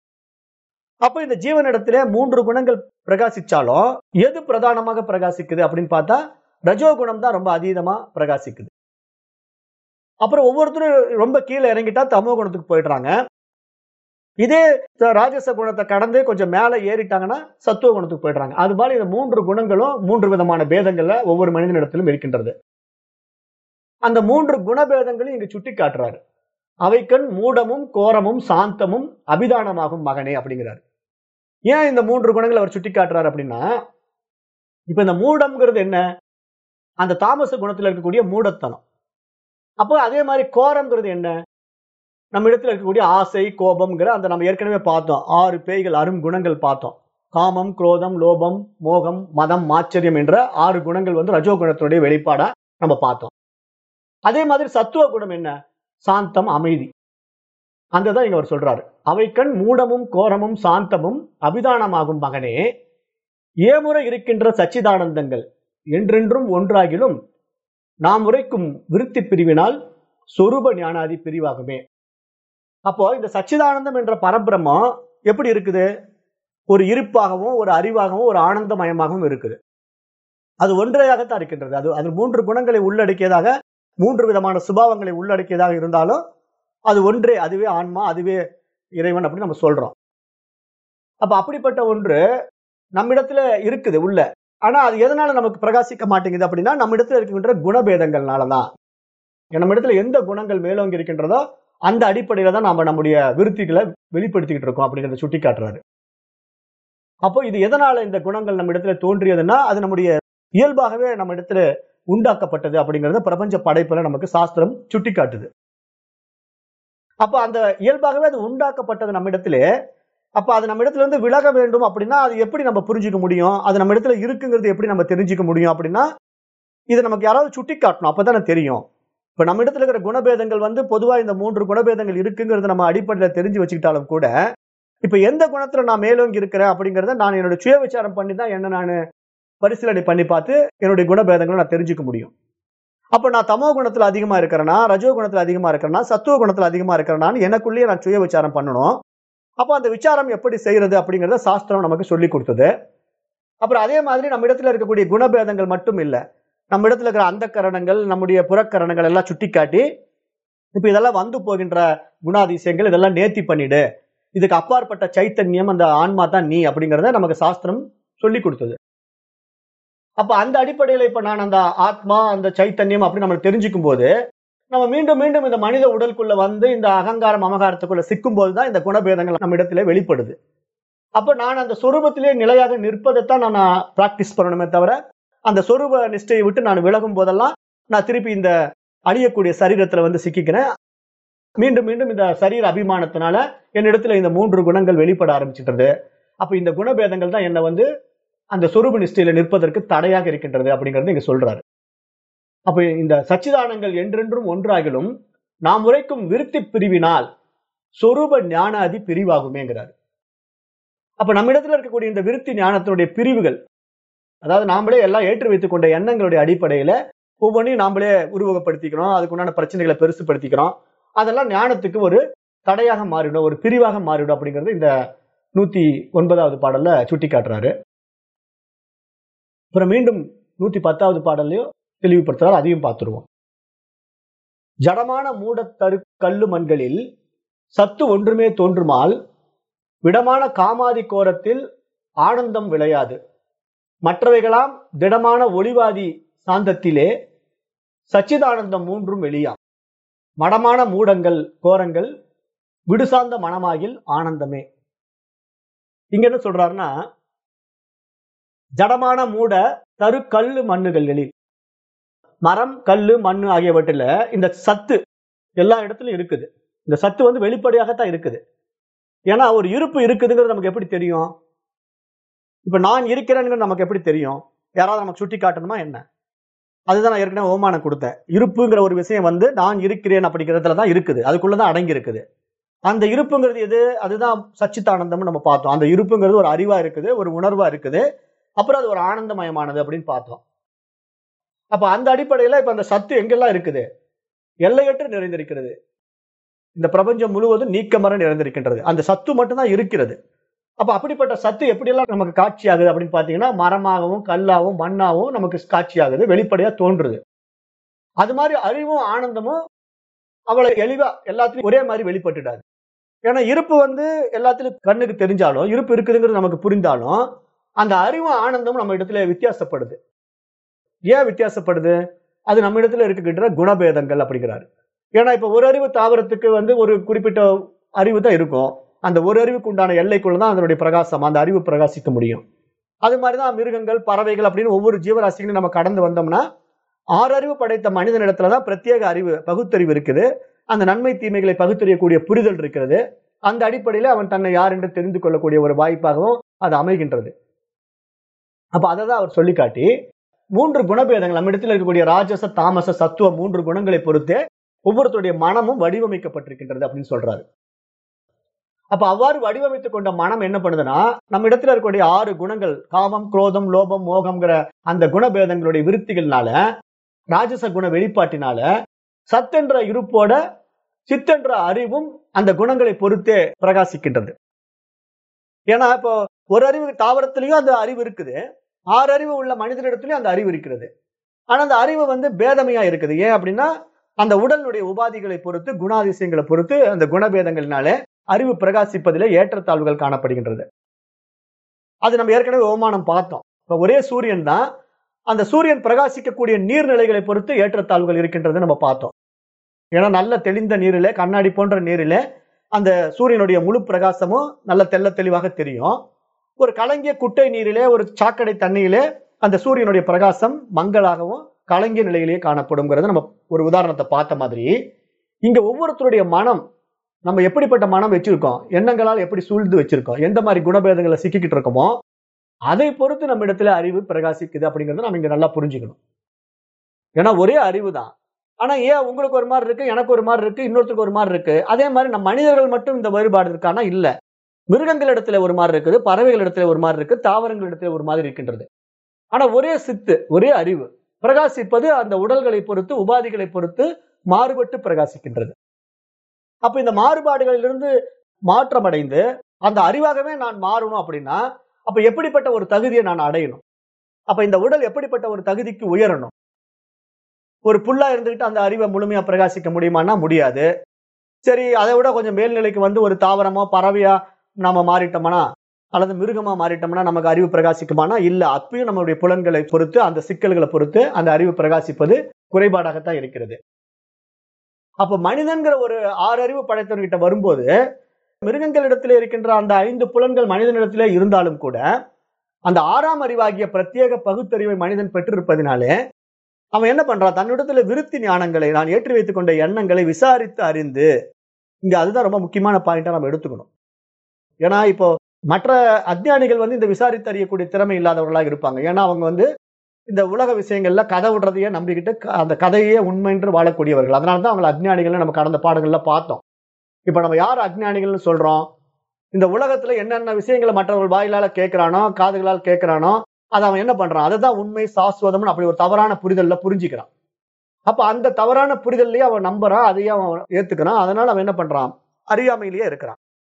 அப்ப இந்த ஜீவனிடத்திலே மூன்று குணங்கள் பிரகாசிச்சாலும் எது பிரதானமாக பிரகாசிக்குது அப்படின்னு பார்த்தா ரஜோ குணம் தான் ரொம்ப அதீதமா பிரகாசிக்குது அப்புறம் ஒவ்வொருத்தரும் ரொம்ப கீழே இறங்கிட்டா தமோ குணத்துக்கு போயிடுறாங்க இதே ராஜச குணத்தை கடந்து கொஞ்சம் மேல ஏறிட்டாங்கன்னா சத்துவ குணத்துக்கு போயிடுறாங்க அது மாதிரி இந்த மூன்று குணங்களும் மூன்று விதமான பேதங்கள்ல ஒவ்வொரு மனிதனிடத்திலும் இருக்கின்றது அந்த மூன்று குணபேதங்களையும் இங்கு சுட்டி காட்டுறாரு அவைக்கண் மூடமும் கோரமும் சாந்தமும் அபிதானமாகும் மகனே அப்படிங்கிறாரு ஏன் இந்த மூன்று குணங்களை அவர் சுட்டி காட்டுறாரு அப்படின்னா இப்ப இந்த மூடம்ங்கிறது என்ன அந்த தாமச குணத்துல இருக்கக்கூடிய மூடத்தனம் அப்போ அதே மாதிரி கோரம்ங்கிறது என்ன நம்ம இடத்துல இருக்கக்கூடிய ஆசை கோபம்ங்கிற அந்த நம்ம ஏற்கனவே பார்த்தோம் ஆறு பேய்கள் அரும் குணங்கள் பார்த்தோம் காமம் குரோதம் லோபம் மோகம் மதம் மாச்சரியம் என்ற ஆறு குணங்கள் வந்து ரஜோ குணத்தினுடைய வெளிப்பாடா நம்ம பார்த்தோம் அதே மாதிரி சத்துவ குணம் என்ன சாந்தம் அமைதி அந்த தான் இங்க அவர் சொல்றாரு அவைக்கண் மூடமும் கோரமும் சாந்தமும் அபிதானமாகும் மகனே ஏமுறை இருக்கின்ற சச்சிதானந்தங்கள் என்றென்றும் ஒன்றாகிலும் நாம் உரைக்கும் விருத்தி பிரிவினால் சொரூப ஞானாதி பிரிவாகுமே அப்போ இந்த சச்சிதானந்தம் என்ற பரபிரம்மம் எப்படி இருக்குது ஒரு இருப்பாகவும் ஒரு அறிவாகவும் ஒரு ஆனந்தமயமாகவும் இருக்குது அது ஒன்றையாகத்தான் இருக்கின்றது அது அது மூன்று குணங்களை உள்ளடக்கியதாக மூன்று விதமான சுபாவங்களை உள்ளடக்கியதாக இருந்தாலும் அது ஒன்றே அதுவே ஆன்மா அதுவே இறைவன் அப்படின்னு நம்ம சொல்றோம் அப்ப அப்படிப்பட்ட ஒன்று நம்மிடத்துல இருக்குது உள்ள ஆனா அது எதனால நமக்கு பிரகாசிக்க மாட்டேங்குது அப்படின்னா நம்ம இடத்துல இருக்கின்ற குணபேதங்கள்னாலதான் நம்ம இடத்துல எந்த குணங்கள் மேலோங்கி இருக்கின்றதோ அந்த அடிப்படையில தான் நாம நம்முடைய விருத்திகளை வெளிப்படுத்திக்கிட்டு இருக்கோம் அப்படிங்கறத சுட்டி காட்டுறாரு அப்போ இது எதனால இந்த குணங்கள் நம்ம இடத்துல தோன்றியதுன்னா அது நம்முடைய இயல்பாகவே நம்ம இடத்துல உண்டாக்கப்பட்டது அப்படிங்கறத பிரபஞ்ச படைப்புல நமக்கு சாஸ்திரம் சுட்டி காட்டுது அப்ப அந்த இயல்பாகவே அது உண்டாக்கப்பட்டது நம்ம இடத்துல அப்ப அது நம்ம இடத்துல இருந்து விலக வேண்டும் அப்படின்னா அது எப்படி நம்ம புரிஞ்சுக்க முடியும் அது நம்ம இடத்துல இருக்குங்கிறது எப்படி நம்ம தெரிஞ்சுக்க முடியும் அப்படின்னா இதை நமக்கு யாராவது சுட்டி காட்டணும் அப்பதானே தெரியும் இப்ப நம்ம இடத்துல இருக்கிற குணபேதங்கள் வந்து பொதுவா இந்த மூன்று குணபேதங்கள் இருக்குங்கிறத நம்ம அடிப்படையில தெரிஞ்சு வச்சுக்கிட்டாலும் கூட இப்ப எந்த குணத்துல நான் மேலோங்கி இருக்கிறேன் அப்படிங்கறத நான் என்னோட சுய விசாரம் பண்ணி தான் என்ன நான் பரிசீலனை பண்ணி பார்த்து என்னுடைய குணபேதங்களை நான் தெரிஞ்சுக்க முடியும் அப்ப நான் தமோ குணத்துல அதிகமா இருக்கிறேன்னா ரஜோ குணத்துல அதிகமா இருக்கிறேன்னா சத்துவ குணத்துல அதிகமா இருக்கிறேன்னான்னு எனக்குள்ளேயே நான் சுய விசாரம் பண்ணணும் அப்ப அந்த விசாரம் எப்படி செய்யறது அப்படிங்கறத சாஸ்திரம் நமக்கு சொல்லி கொடுத்தது அப்புறம் அதே மாதிரி நம்ம இடத்துல இருக்கக்கூடிய குணபேதங்கள் மட்டும் இல்ல நம்ம இடத்துல இருக்கிற அந்த கரணங்கள் நம்முடைய புறக்கரணங்கள் எல்லாம் சுட்டி காட்டி இப்ப இதெல்லாம் வந்து போகின்ற குணாதிசயங்கள் இதெல்லாம் நேர்த்தி பண்ணிடு இதுக்கு அப்பாற்பட்ட சைத்தன்யம் அந்த ஆன்மா தான் நீ அப்படிங்கறத நமக்கு சாஸ்திரம் சொல்லி கொடுத்தது அப்ப அந்த அடிப்படையில இப்ப நான் அந்த ஆத்மா அந்த சைத்தன்யம் அப்படி நம்ம தெரிஞ்சுக்கும் போது நம்ம மீண்டும் மீண்டும் இந்த மனித உடலுக்குள்ள வந்து இந்த அகங்காரம் அமகாரத்துக்குள்ள சிக்கும் போதுதான் இந்த குணபேதங்கள் நம்ம இடத்துல வெளிப்படுது அப்ப நான் அந்த சொரூபத்திலே நிலையாக நிற்பதைத்தான் நான் பிராக்டிஸ் பண்ணணுமே தவிர அந்த சொரூப நிஷ்டையை விட்டு நான் விலகும் போதெல்லாம் நான் திருப்பி இந்த அழியக்கூடிய சரீரத்துல வந்து சிக்கிக்கிறேன் மீண்டும் மீண்டும் இந்த சரீர அபிமானத்தினால என்னிடத்துல இந்த மூன்று குணங்கள் வெளிப்பட ஆரம்பிச்சிட்டது அப்ப இந்த குணபேதங்கள் தான் என்ன வந்து அந்த சொரூப நிஷ்டையில நிற்பதற்கு தடையாக இருக்கின்றது அப்படிங்கறது இங்க சொல்றாரு அப்ப இந்த சச்சிதானங்கள் என்றென்றும் ஒன்றாகிலும் நாம் உரைக்கும் விருத்தி பிரிவினால் சொரூப ஞானாதி பிரிவாகுமேங்கிறார் அப்ப நம்ம இடத்துல இருக்கக்கூடிய இந்த விருத்தி ஞானத்தினுடைய பிரிவுகள் அதாவது நாமளே எல்லாம் ஏற்றி வைத்துக் கொண்ட எண்ணங்களுடைய அடிப்படையில ஒவ்வொன்றையும் நாமளே உருவகப்படுத்திக்கிறோம் அதுக்கு உண்டான பிரச்சனைகளை பெருசுப்படுத்திக்கிறோம் அதெல்லாம் ஞானத்துக்கு ஒரு தடையாக மாறிடும் ஒரு பிரிவாக மாறிடும் அப்படிங்கிறது இந்த நூத்தி ஒன்பதாவது பாடல்ல சுட்டி காட்டுறாரு அப்புறம் மீண்டும் நூத்தி பத்தாவது பாடல்லையும் தெளிவுபடுத்துறாரு அதையும் பார்த்துருவோம் ஜடமான மூடத்தரு கல்லு மண்களில் சத்து ஒன்றுமே தோன்றுமால் விடமான காமாதி கோரத்தில் ஆனந்தம் விளையாது மற்றவைகளாம் திடமான ஒளிவாதி சாந்தத்திலே சச்சிதானந்தம் மூன்றும் வெளியாம் மடமான மூடங்கள் கோரங்கள் விடுசார்ந்த மனமாகில் ஆனந்தமே இங்க என்ன சொல்றாருன்னா ஜடமான மூட தரு கல்லு மண்ணுகளில் மரம் கல்லு மண்ணு ஆகியவற்றில் இந்த சத்து எல்லா இடத்துலயும் இருக்குது இந்த சத்து வந்து வெளிப்படையாகத்தான் இருக்குது ஏன்னா ஒரு இருப்பு இருக்குதுங்கிறது நமக்கு எப்படி தெரியும் இப்ப நான் இருக்கிறேன்னு நமக்கு எப்படி தெரியும் யாராவது நமக்கு சுட்டி காட்டணுமா என்ன அதுதான் நான் ஏற்கனவே ஓமானம் கொடுத்தேன் இருப்புங்கிற ஒரு விஷயம் வந்து நான் இருக்கிறேன் அப்படிங்கிறதுல தான் இருக்குது அதுக்குள்ளதான் அடங்கி இருக்குது அந்த இருப்புங்கிறது எது அதுதான் சச்சித்தானந்தம்னு நம்ம பார்த்தோம் அந்த இருப்புங்கிறது ஒரு அறிவா இருக்குது ஒரு உணர்வா இருக்குது அப்புறம் அது ஒரு ஆனந்தமயமானது அப்படின்னு பார்த்தோம் அப்ப அந்த அடிப்படையில இப்ப அந்த சத்து எங்கெல்லாம் இருக்குது எல்லையற்று நிறைந்திருக்கிறது இந்த பிரபஞ்சம் முழுவதும் நீக்கமர நிறைந்திருக்கின்றது அந்த சத்து மட்டும்தான் இருக்கிறது அப்ப அப்படிப்பட்ட சத்து எப்படியெல்லாம் நமக்கு காட்சி ஆகுது அப்படின்னு பாத்தீங்கன்னா மரமாகவும் கல்லாவும் மண்ணாவும் நமக்கு காட்சி ஆகுது வெளிப்படையா தோன்றுது அது மாதிரி அறிவும் ஆனந்தமும் அவளை எளிவா எல்லாத்துலயும் ஒரே மாதிரி வெளிப்பட்டுடாது ஏன்னா இருப்பு வந்து எல்லாத்துலயும் கண்ணுக்கு தெரிஞ்சாலும் இருப்பு இருக்குதுங்கிறது நமக்கு புரிந்தாலும் அந்த அறிவும் ஆனந்தமும் நம்ம இடத்துல வித்தியாசப்படுது ஏன் வித்தியாசப்படுது அது நம்ம இடத்துல இருக்கின்ற குணபேதங்கள் அப்படிங்கிறாரு ஏன்னா இப்ப ஒரு அறிவு தாவரத்துக்கு வந்து ஒரு குறிப்பிட்ட அறிவு தான் இருக்கும் அந்த ஒரு அறிவுக்கு உண்டான எல்லைக்குள்ள தான் அதனுடைய பிரகாசம் அந்த அறிவு பிரகாசிக்க முடியும் அது மாதிரிதான் மிருகங்கள் பறவைகள் அப்படின்னு ஒவ்வொரு ஜீவராசிகளையும் நம்ம கடந்து வந்தோம்னா ஆறறிவு படைத்த மனிதனிடத்துல தான் பிரத்யேக அறிவு பகுத்தறிவு இருக்குது அந்த நன்மை தீமைகளை பகுத்தறியக்கூடிய புரிதல் இருக்கிறது அந்த அடிப்படையில அவன் தன்னை யார் என்று தெரிந்து கொள்ளக்கூடிய ஒரு வாய்ப்பாகவும் அது அமைகின்றது அப்ப அதை தான் அவர் சொல்லி காட்டி மூன்று குணபேதங்கள் நம்ம இடத்துல இருக்கக்கூடிய ராஜச தாமச சத்துவ மூன்று குணங்களை பொறுத்தே ஒவ்வொருத்தருடைய மனமும் வடிவமைக்கப்பட்டிருக்கின்றது அப்படின்னு சொல்றாரு அப்ப அவ்வாறு வடிவமைத்துக் கொண்ட மனம் என்ன பண்ணுதுன்னா நம்ம இடத்துல இருக்கக்கூடிய ஆறு குணங்கள் காமம் குரோதம் லோபம் மோகம்ங்கிற அந்த குணபேதங்களுடைய விருத்திகள்னால ராஜச குண வெளிப்பாட்டினால சத்தென்ற இருப்போட சித்தென்ற அறிவும் அந்த குணங்களை பொறுத்தே பிரகாசிக்கின்றது ஏன்னா இப்போ ஒரு அறிவு தாவரத்திலையும் அந்த அறிவு இருக்குது ஆறு அறிவு உள்ள மனிதனிடத்திலையும் அந்த அறிவு இருக்கிறது ஆனா அந்த அறிவு வந்து பேதமையா இருக்குது ஏன் அப்படின்னா அந்த உடலுடைய உபாதிகளை பொறுத்து குணாதிசயங்களை பொறுத்து அந்த குணபேதங்களினாலே அறிவு பிரகாசிப்பதிலே ஏற்றத்தாழ்வுகள் காணப்படுகின்றது அது நம்ம ஏற்கனவே ஓமானம் பார்த்தோம் இப்ப ஒரே சூரியன் தான் அந்த சூரியன் பிரகாசிக்கக்கூடிய நீர்நிலைகளை பொறுத்து ஏற்றத்தாழ்வுகள் இருக்கின்றது நம்ம பார்த்தோம் ஏன்னா நல்ல தெளிந்த நீரிலே கண்ணாடி போன்ற நீரிலே அந்த சூரியனுடைய முழு பிரகாசமும் நல்ல தெள்ள தெளிவாக தெரியும் ஒரு கலங்கிய குட்டை நீரிலே ஒரு சாக்கடை தண்ணியிலே அந்த சூரியனுடைய பிரகாசம் மங்களாகவும் கலங்கிய நிலையிலேயே காணப்படுங்கிறத நம்ம ஒரு உதாரணத்தை பார்த்த மாதிரி இங்க ஒவ்வொருத்தருடைய மனம் நம்ம எப்படிப்பட்ட மனம் வச்சிருக்கோம் எண்ணங்களால் எப்படி சூழ்ந்து வச்சிருக்கோம் எந்த மாதிரி குணபேதங்களை சிக்கிக்கிட்டு இருக்கோமோ அதை பொறுத்து நம்ம இடத்துல அறிவு பிரகாசிக்குது அப்படிங்கறத நம்ம இங்க நல்லா புரிஞ்சுக்கணும் ஏன்னா ஒரே அறிவு தான் ஆனா ஏன் உங்களுக்கு ஒரு மாதிரி இருக்கு எனக்கு ஒரு மாதிரி இருக்கு இன்னொருத்தருக்கு ஒரு மாதிரி இருக்கு அதே மாதிரி நம்ம மனிதர்கள் மட்டும் இந்த வேறுபாடு இருக்கானா இல்ல மிருகங்கள் இடத்துல ஒரு மாதிரி இருக்குது பறவைகள் இடத்துல ஒரு மாதிரி இருக்கு தாவரங்கள் இடத்துல ஒரு மாதிரி இருக்கின்றது ஆனா ஒரே சித்து ஒரே அறிவு பிரகாசிப்பது அந்த உடல்களை பொறுத்து உபாதிகளை பொறுத்து மாறுபட்டு பிரகாசிக்கின்றது அப்ப இந்த மாறுபாடுகளிலிருந்து மாற்றம் அடைந்து அந்த அறிவாகவே நான் மாறணும் அப்படின்னா அப்ப எப்படிப்பட்ட ஒரு தகுதியை நான் அடையணும் அப்ப இந்த உடல் எப்படிப்பட்ட ஒரு தகுதிக்கு உயரணும் ஒரு புல்லா இருந்துகிட்டு அந்த அறிவை முழுமையா பிரகாசிக்க முடியுமான்னா முடியாது சரி அதை விட கொஞ்சம் மேல்நிலைக்கு வந்து ஒரு தாவரமோ பறவையா நாம மாறிட்டோம்னா அல்லது மிருகமா மாறிட்டோம்னா நமக்கு அறிவு பிரகாசிக்குமானா இல்ல அப்பயும் நம்மளுடைய புலன்களை பொறுத்து அந்த சிக்கல்களை பொறுத்து அந்த அறிவு பிரகாசிப்பது குறைபாடாகத்தான் இருக்கிறது அப்ப மனிதன்கிற ஒரு ஆறு அறிவு படைத்தவர்கிட்ட வரும்போது மிருகங்களிடத்தில் இருக்கின்ற அந்த ஐந்து புலன்கள் மனிதனிடத்திலே இருந்தாலும் கூட அந்த ஆறாம் அறிவாகிய பிரத்யேக பகுத்தறிவை மனிதன் பெற்றிருப்பதினாலே அவன் என்ன பண்றான் தன்னிடத்துல விருத்தி ஞானங்களை நான் ஏற்றி வைத்துக் கொண்ட எண்ணங்களை விசாரித்து அறிந்து இங்க அதுதான் ரொம்ப முக்கியமான பாயிண்டா நம்ம எடுத்துக்கணும் ஏன்னா இப்போ மற்ற அஜ்ஞானிகள் வந்து இந்த விசாரித்து அறியக்கூடிய திறமை இல்லாதவர்களாக இருப்பாங்க ஏன்னா அவங்க வந்து இந்த உலக விஷயங்கள்ல கதை விடுறதையே நம்பிக்கிட்டு க- அந்த கதையே உண்மை என்று வாழக்கூடியவர்கள் அதனால தான் அவங்களை அஜ்ஞானிகள் நம்ம கடந்த பாடங்கள்ல பார்த்தோம் இப்ப நம்ம யார் அஜ்ஞானிகள்னு சொல்றோம் இந்த உலகத்துல என்னென்ன விஷயங்களை மற்றவர்கள் வாயிலால கேட்கிறானோ காதுகளால் கேட்கிறானோ அதை அவன் என்ன பண்றான் அதுதான் உண்மை சாஸ்வதம்னு அப்படி ஒரு தவறான புரிதல்ல புரிஞ்சுக்கிறான் அப்ப அந்த தவறான புரிதல்லையே அவன் நம்புறான் அதையே அவன் ஏத்துக்கிறான் அதனால அவன் என்ன பண்றான் அறியாமையிலேயே இருக்கிறான்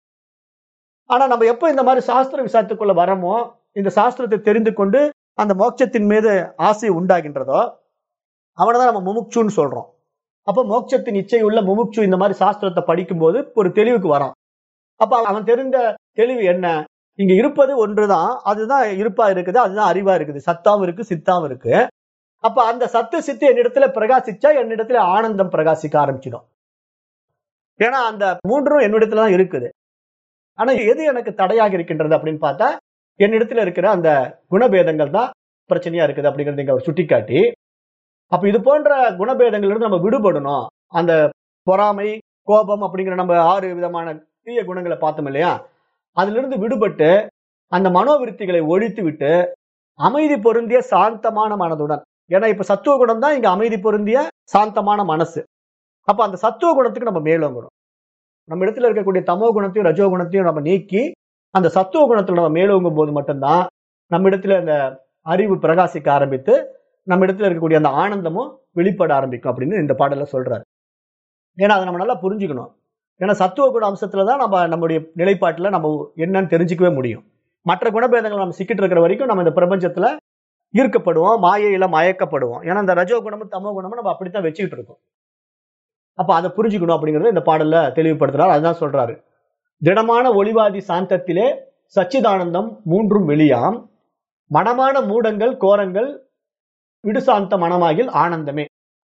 ஆனா நம்ம எப்ப இந்த மாதிரி சாஸ்திர விசாரத்துக்குள்ள வரமோ இந்த சாஸ்திரத்தை தெரிந்து கொண்டு அந்த மோட்சத்தின் மீது ஆசை உண்டாகின்றதோ அவனை தான் நம்ம முமுட்சுன்னு சொல்றோம் அப்ப மோட்சத்தின் இச்சை உள்ள முமுட்சு இந்த மாதிரி சாஸ்திரத்தை படிக்கும்போது ஒரு தெளிவுக்கு வரான் அப்ப அவன் தெரிந்த தெளிவு என்ன இங்க இருப்பது ஒன்றுதான் அதுதான் இருப்பா இருக்குது அதுதான் அறிவா இருக்குது சத்தாவும் இருக்கு சித்தாவும் இருக்கு அப்ப அந்த சத்து சித்து என்னிடத்துல பிரகாசிச்சா என்னிடத்துல ஆனந்தம் பிரகாசிக்க ஆரம்பிச்சிடும் ஏன்னா அந்த மூன்றும் என்னிடத்துல தான் இருக்குது ஆனா எது எனக்கு தடையாக இருக்கின்றது அப்படின்னு பார்த்தா என்னிடத்துல இருக்கிற அந்த குணபேதங்கள் தான் பிரச்சனையா இருக்குது அப்படிங்கறத இங்க அவர் சுட்டிக்காட்டி அப்ப இது போன்ற குணபேதங்கள்ல இருந்து நம்ம விடுபடணும் அந்த பொறாமை கோபம் அப்படிங்கிற நம்ம ஆறு விதமான தீய குணங்களை பார்த்தோம் இல்லையா அதுல இருந்து விடுபட்டு அந்த மனோவிருத்திகளை ஒழித்து விட்டு அமைதி பொருந்திய சாந்தமான மனதுடன் ஏன்னா இப்ப சத்துவ குணம் தான் இங்க அமைதி பொருந்திய சாந்தமான மனசு அப்ப அந்த சத்துவ குணத்துக்கு நம்ம மேலோங்கணும் நம்ம இடத்துல இருக்கக்கூடிய தமோ குணத்தையும் ரஜோ குணத்தையும் நம்ம நீக்கி அந்த சத்துவ குணத்துல நம்ம மேலோங்கும் போது மட்டும்தான் நம்ம இடத்துல அந்த அறிவு பிரகாசிக்க ஆரம்பித்து நம்ம இடத்துல இருக்கக்கூடிய அந்த ஆனந்தமும் வெளிப்பட ஆரம்பிக்கும் அப்படின்னு இந்த பாடல்ல சொல்றாரு ஏன்னா அதை நம்ம நல்லா புரிஞ்சுக்கணும் ஏன்னா சத்துவ குண அம்சத்துல தான் நம்ம நம்முடைய நிலைப்பாட்டுல நம்ம என்னன்னு தெரிஞ்சுக்கவே முடியும் மற்ற குணபேதங்கள் நம்ம சிக்கிட்டு இருக்கிற வரைக்கும் நம்ம இந்த பிரபஞ்சத்துல ஈர்க்கப்படுவோம் மாயையில மயக்கப்படுவோம் ஏன்னா இந்த ரஜோ குணமும் தமோ குணமும் நம்ம அப்படித்தான் வச்சுக்கிட்டு இருக்கோம் அப்ப அதை புரிஞ்சுக்கணும் அப்படிங்கறத இந்த பாடல்ல தெளிவுபடுத்துறாரு அதுதான் சொல்றாரு திடமான ஒளிவாதி சாந்தத்திலே சச்சிதானந்தம் மூன்றும் வெளியாம் மனமான மூடங்கள் கோரங்கள் விடுசாந்த மனமாகில் ஆனந்தமே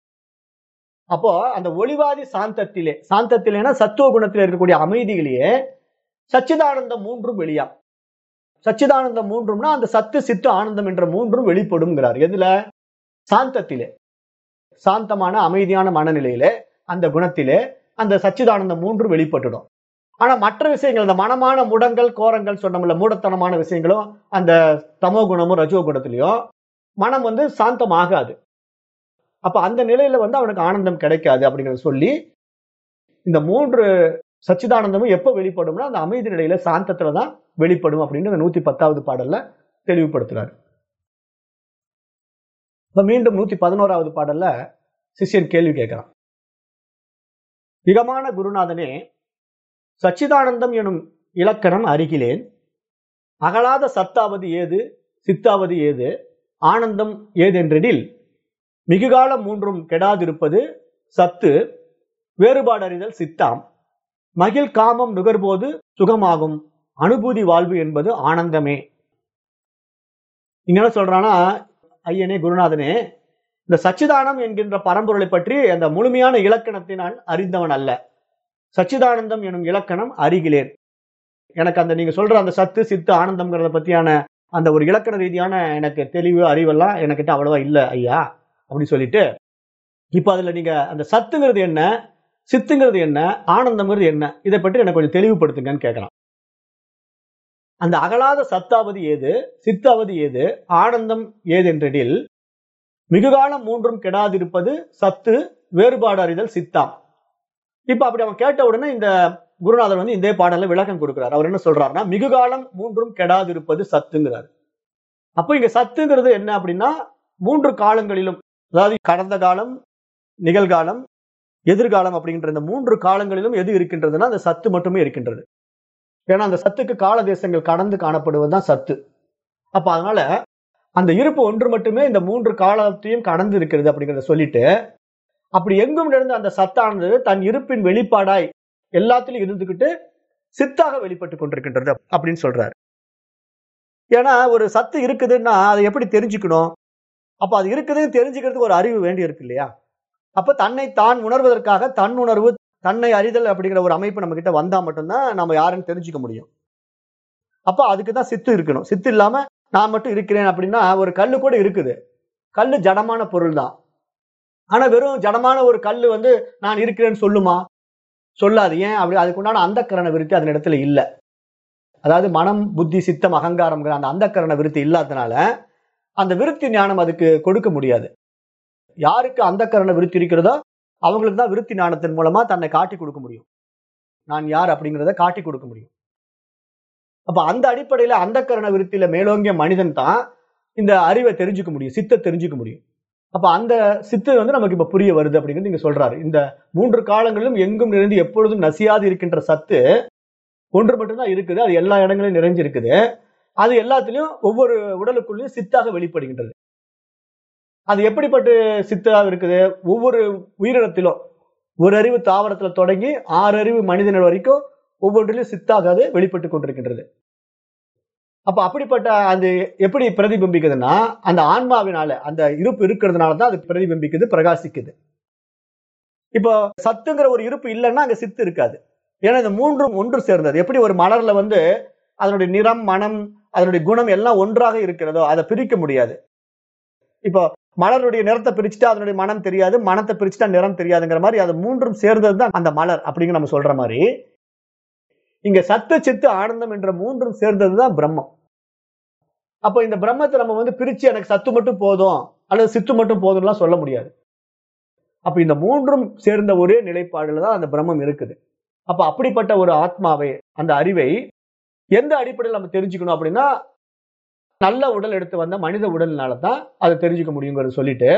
அப்போ அந்த ஒளிவாதி சாந்தத்திலே சாந்தத்திலேனா சத்துவ குணத்தில் இருக்கக்கூடிய அமைதியிலேயே சச்சிதானந்தம் மூன்றும் வெளியாம் சச்சிதானந்தம் மூன்றும்னா அந்த சத்து சித்து ஆனந்தம் என்ற மூன்றும் வெளிப்படும்ங்கிறார் எதுல சாந்தத்திலே சாந்தமான அமைதியான மனநிலையிலே அந்த குணத்திலே அந்த சச்சிதானந்தம் மூன்று வெளிப்பட்டுடும் ஆனா மற்ற விஷயங்கள் இந்த மனமான முடங்கள் கோரங்கள் சொன்னோம்ல மூடத்தனமான விஷயங்களும் அந்த தமோ குணமும் ரஜோ குணத்திலையும் மனம் வந்து சாந்தம் ஆகாது அப்ப அந்த நிலையில வந்து அவனுக்கு ஆனந்தம் கிடைக்காது அப்படிங்கறத சொல்லி இந்த மூன்று சச்சிதானந்தமும் எப்ப வெளிப்படும்னா அந்த அமைதி நிலையில சாந்தத்துல தான் வெளிப்படும் அப்படின்னு இந்த நூத்தி பத்தாவது பாடல்ல தெளிவுபடுத்துறாரு இப்ப மீண்டும் நூத்தி பதினோராவது பாடல்ல சிஷ்யன் கேள்வி கேட்கிறான் மிகமான குருநாதனே சச்சிதானந்தம் எனும் இலக்கணம் அருகிலேன் அகலாத சத்தாவது ஏது சித்தாவது ஏது ஆனந்தம் ஏதென்றெனில் மிகுகாலம் மூன்றும் கெடாதிருப்பது சத்து வேறுபாடு அறிதல் சித்தாம் மகிழ் காமம் நுகர்போது சுகமாகும் அனுபூதி வாழ்வு என்பது ஆனந்தமே இங்க என்ன சொல்றானா ஐயனே குருநாதனே இந்த சச்சிதானம் என்கின்ற பரம்பொருளை பற்றி அந்த முழுமையான இலக்கணத்தை நான் அறிந்தவன் அல்ல சச்சிதானந்தம் எனும் இலக்கணம் அறிகிலேன் எனக்கு அந்த நீங்க சொல்ற அந்த சத்து சித்து ஆனந்தம்ங்கிறத பத்தியான அந்த ஒரு இலக்கண ரீதியான எனக்கு தெளிவு அறிவெல்லாம் எனக்கிட்ட அவ்வளவா இல்ல ஐயா அப்படின்னு சொல்லிட்டு இப்ப அதுல நீங்க அந்த சத்துங்கிறது என்ன சித்துங்கிறது என்ன ஆனந்தம்ங்கிறது என்ன இதை பற்றி எனக்கு கொஞ்சம் தெளிவுபடுத்துங்கன்னு கேட்கலாம் அந்த அகலாத சத்தாவது ஏது சித்தாவது ஏது ஆனந்தம் ஏதென்றடில் மிகுகாலம் மூன்றும் கெடாதிருப்பது சத்து வேறுபாடு அறிதல் சித்தாம் இப்ப அப்படி அவன் கேட்ட உடனே இந்த குருநாதர் வந்து இந்த பாடல்ல விளக்கம் கொடுக்கிறார் அவர் என்ன சொல்றாருன்னா மிகுகாலம் மூன்றும் கெடாதிருப்பது சத்துங்கிறார் அப்போ இங்க சத்துங்கிறது என்ன அப்படின்னா மூன்று காலங்களிலும் அதாவது கடந்த காலம் நிகழ்காலம் எதிர்காலம் அப்படிங்கிற இந்த மூன்று காலங்களிலும் எது இருக்கின்றதுன்னா அந்த சத்து மட்டுமே இருக்கின்றது ஏன்னா அந்த சத்துக்கு கால தேசங்கள் கடந்து காணப்படுவதுதான் சத்து அப்ப அதனால அந்த இருப்பு ஒன்று மட்டுமே இந்த மூன்று காலத்தையும் கடந்து இருக்கிறது அப்படிங்கிறத சொல்லிட்டு அப்படி எங்கும் நடந்த அந்த சத்தானது தன் இருப்பின் வெளிப்பாடாய் எல்லாத்திலும் இருந்துகிட்டு சித்தாக வெளிப்பட்டு கொண்டிருக்கின்றது அப்படின்னு சொல்றாரு ஏன்னா ஒரு சத்து இருக்குதுன்னா அதை எப்படி தெரிஞ்சுக்கணும் அப்ப அது இருக்குதுன்னு தெரிஞ்சுக்கிறதுக்கு ஒரு அறிவு வேண்டி இருக்கு இல்லையா அப்ப தன்னை தான் உணர்வதற்காக தன் உணர்வு தன்னை அறிதல் அப்படிங்கிற ஒரு அமைப்பு நம்ம கிட்ட வந்தா மட்டும்தான் நம்ம யாருன்னு தெரிஞ்சுக்க முடியும் அப்ப அதுக்கு தான் சித்து இருக்கணும் சித்து இல்லாம நான் மட்டும் இருக்கிறேன் அப்படின்னா ஒரு கல்லு கூட இருக்குது கல்லு ஜடமான பொருள் தான் ஆனா வெறும் ஜடமான ஒரு கல்லு வந்து நான் இருக்கிறேன்னு சொல்லுமா சொல்லாது ஏன் அப்படி அதுக்குண்டான அந்த கரண விருத்தி அதன் இடத்துல இல்ல அதாவது மனம் புத்தி சித்தம் அகங்காரம்ங்கிற அந்த அந்த கரண விருத்தி இல்லாதனால அந்த விருத்தி ஞானம் அதுக்கு கொடுக்க முடியாது யாருக்கு அந்த கரண விருத்தி இருக்கிறதோ அவங்களுக்கு தான் விருத்தி ஞானத்தின் மூலமா தன்னை காட்டி கொடுக்க முடியும் நான் யார் அப்படிங்கிறத காட்டி கொடுக்க முடியும் அப்ப அந்த அடிப்படையில அந்த கரண விருத்தியில மேலோங்கிய மனிதன் தான் இந்த அறிவை தெரிஞ்சுக்க முடியும் சித்த தெரிஞ்சுக்க முடியும் அப்ப அந்த சித்து வந்து நமக்கு இப்ப புரிய வருது அப்படிங்கிறது இங்க சொல்றாரு இந்த மூன்று காலங்களிலும் எங்கும் நிறைந்து எப்பொழுதும் நசியாது இருக்கின்ற சத்து ஒன்று மட்டும்தான் இருக்குது அது எல்லா இடங்களிலும் நிறைஞ்சு இருக்குது அது எல்லாத்துலயும் ஒவ்வொரு உடலுக்குள்ளேயும் சித்தாக வெளிப்படுகின்றது அது எப்படிப்பட்ட சித்தாக இருக்குது ஒவ்வொரு உயிரினத்திலும் ஒரு அறிவு தாவரத்துல தொடங்கி ஆறு அறிவு மனிதனர் வரைக்கும் ஒவ்வொன்றிலும் சித்தாக அது வெளிப்பட்டு கொண்டிருக்கின்றது அப்ப அப்படிப்பட்ட அது எப்படி பிரதிபிம்பிக்குதுன்னா அந்த ஆன்மாவினால அந்த இருப்பு இருக்கிறதுனால தான் அது பிரதிபிம்பிக்குது பிரகாசிக்குது இப்போ சத்துங்கிற ஒரு இருப்பு இல்லைன்னா அங்க சித்து இருக்காது ஏன்னா இந்த மூன்றும் ஒன்று சேர்ந்தது எப்படி ஒரு மலர்ல வந்து அதனுடைய நிறம் மனம் அதனுடைய குணம் எல்லாம் ஒன்றாக இருக்கிறதோ அதை பிரிக்க முடியாது இப்போ மலருடைய நிறத்தை பிரிச்சுட்டா அதனுடைய மனம் தெரியாது மனத்தை பிரிச்சுட்டா நிறம் தெரியாதுங்கிற மாதிரி அது மூன்றும் சேர்ந்தது தான் அந்த மலர் அப்படிங்கிற நம்ம சொல்ற மாதிரி இங்க சத்து சித்து ஆனந்தம் என்ற மூன்றும் சேர்ந்தது தான் பிரம்மம் அப்போ இந்த பிரம்மத்தை நம்ம வந்து பிரிச்சு எனக்கு சத்து மட்டும் போதும் அல்லது சித்து மட்டும் போதும்லாம் சொல்ல முடியாது அப்ப இந்த மூன்றும் சேர்ந்த ஒரே நிலைப்பாடுல தான் அந்த பிரம்மம் இருக்குது அப்ப அப்படிப்பட்ட ஒரு ஆத்மாவை அந்த அறிவை எந்த அடிப்படையில் நம்ம தெரிஞ்சுக்கணும் அப்படின்னா நல்ல உடல் எடுத்து வந்த மனித உடல்னால தான் அதை தெரிஞ்சுக்க முடியுங்கிறத சொல்லிட்டு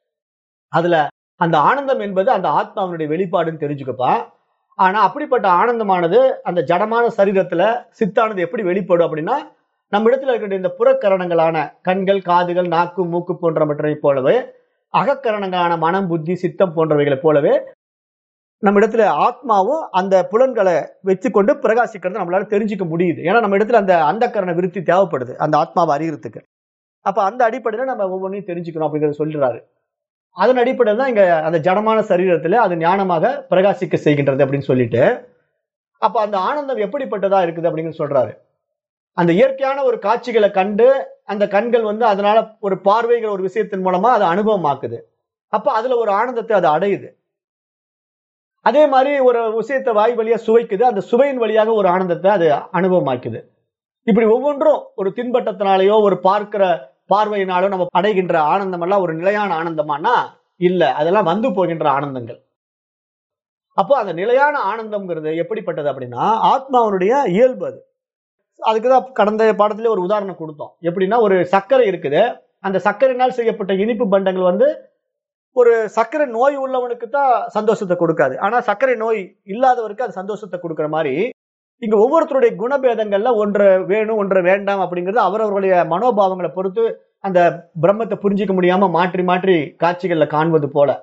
அதுல அந்த ஆனந்தம் என்பது அந்த ஆத்மாவினுடைய வெளிப்பாடுன்னு தெரிஞ்சுக்கப்பா ஆனா அப்படிப்பட்ட ஆனந்தமானது அந்த ஜடமான சரீரத்துல சித்தானது எப்படி வெளிப்படும் அப்படின்னா நம்ம இடத்துல இருக்கிற இந்த புறக்கரணங்களான கண்கள் காதுகள் நாக்கு மூக்கு போன்றவற்றை போலவே அகக்கரணங்களான மனம் புத்தி சித்தம் போன்றவைகளைப் போலவே நம்ம இடத்துல ஆத்மாவும் அந்த புலன்களை வச்சுக்கொண்டு பிரகாசிக்கிறது நம்மளால தெரிஞ்சுக்க முடியுது ஏன்னா நம்ம இடத்துல அந்த அந்த கரண விருத்தி தேவைப்படுது அந்த ஆத்மாவை அறியறதுக்கு அப்ப அந்த அடிப்படையில நம்ம ஒவ்வொன்றையும் தெரிஞ்சுக்கணும் அப்படிங்கறத சொல்றாரு அதன் அடிப்படையில் தான் இங்க அந்த ஜடமான சரீரத்துல அது ஞானமாக பிரகாசிக்க செய்கின்றது அப்படின்னு சொல்லிட்டு அப்ப அந்த ஆனந்தம் எப்படிப்பட்டதா இருக்குது அப்படின்னு சொல்றாரு அந்த இயற்கையான ஒரு காட்சிகளை கண்டு அந்த கண்கள் வந்து அதனால ஒரு பார்வைங்கிற ஒரு விஷயத்தின் மூலமா அதை அனுபவமாக்குது அப்ப அதுல ஒரு ஆனந்தத்தை அது அடையுது அதே மாதிரி ஒரு விஷயத்தை வாய் வழியா சுவைக்குது அந்த சுவையின் வழியாக ஒரு ஆனந்தத்தை அது அனுபவமாக்குது இப்படி ஒவ்வொன்றும் ஒரு தின்பட்டத்தினாலேயோ ஒரு பார்க்கிற பார்வையினாலோ நம்ம அடைகின்ற ஆனந்தம் எல்லாம் ஒரு நிலையான ஆனந்தமானா இல்ல அதெல்லாம் வந்து போகின்ற ஆனந்தங்கள் அப்போ அந்த நிலையான ஆனந்தம்ங்கிறது எப்படிப்பட்டது அப்படின்னா ஆத்மாவனுடைய இயல்பு அது அதுக்குதான் கடந்த பாடத்திலே ஒரு உதாரணம் கொடுத்தோம் எப்படின்னா ஒரு சர்க்கரை இருக்குது அந்த சர்க்கரையினால் செய்யப்பட்ட இனிப்பு பண்டங்கள் வந்து ஒரு சர்க்கரை நோய் உள்ளவனுக்கு தான் சந்தோஷத்தை கொடுக்காது ஆனா சர்க்கரை நோய் இல்லாதவருக்கு அது சந்தோஷத்தை கொடுக்கிற மாதிரி இங்க ஒவ்வொருத்தருடைய குணபேதங்கள்ல ஒன்றை வேணும் ஒன்றை வேண்டாம் அப்படிங்கிறது அவரவர்களுடைய மனோபாவங்களை பொறுத்து அந்த பிரம்மத்தை புரிஞ்சிக்க முடியாம மாற்றி மாற்றி காட்சிகள்ல காண்பது போல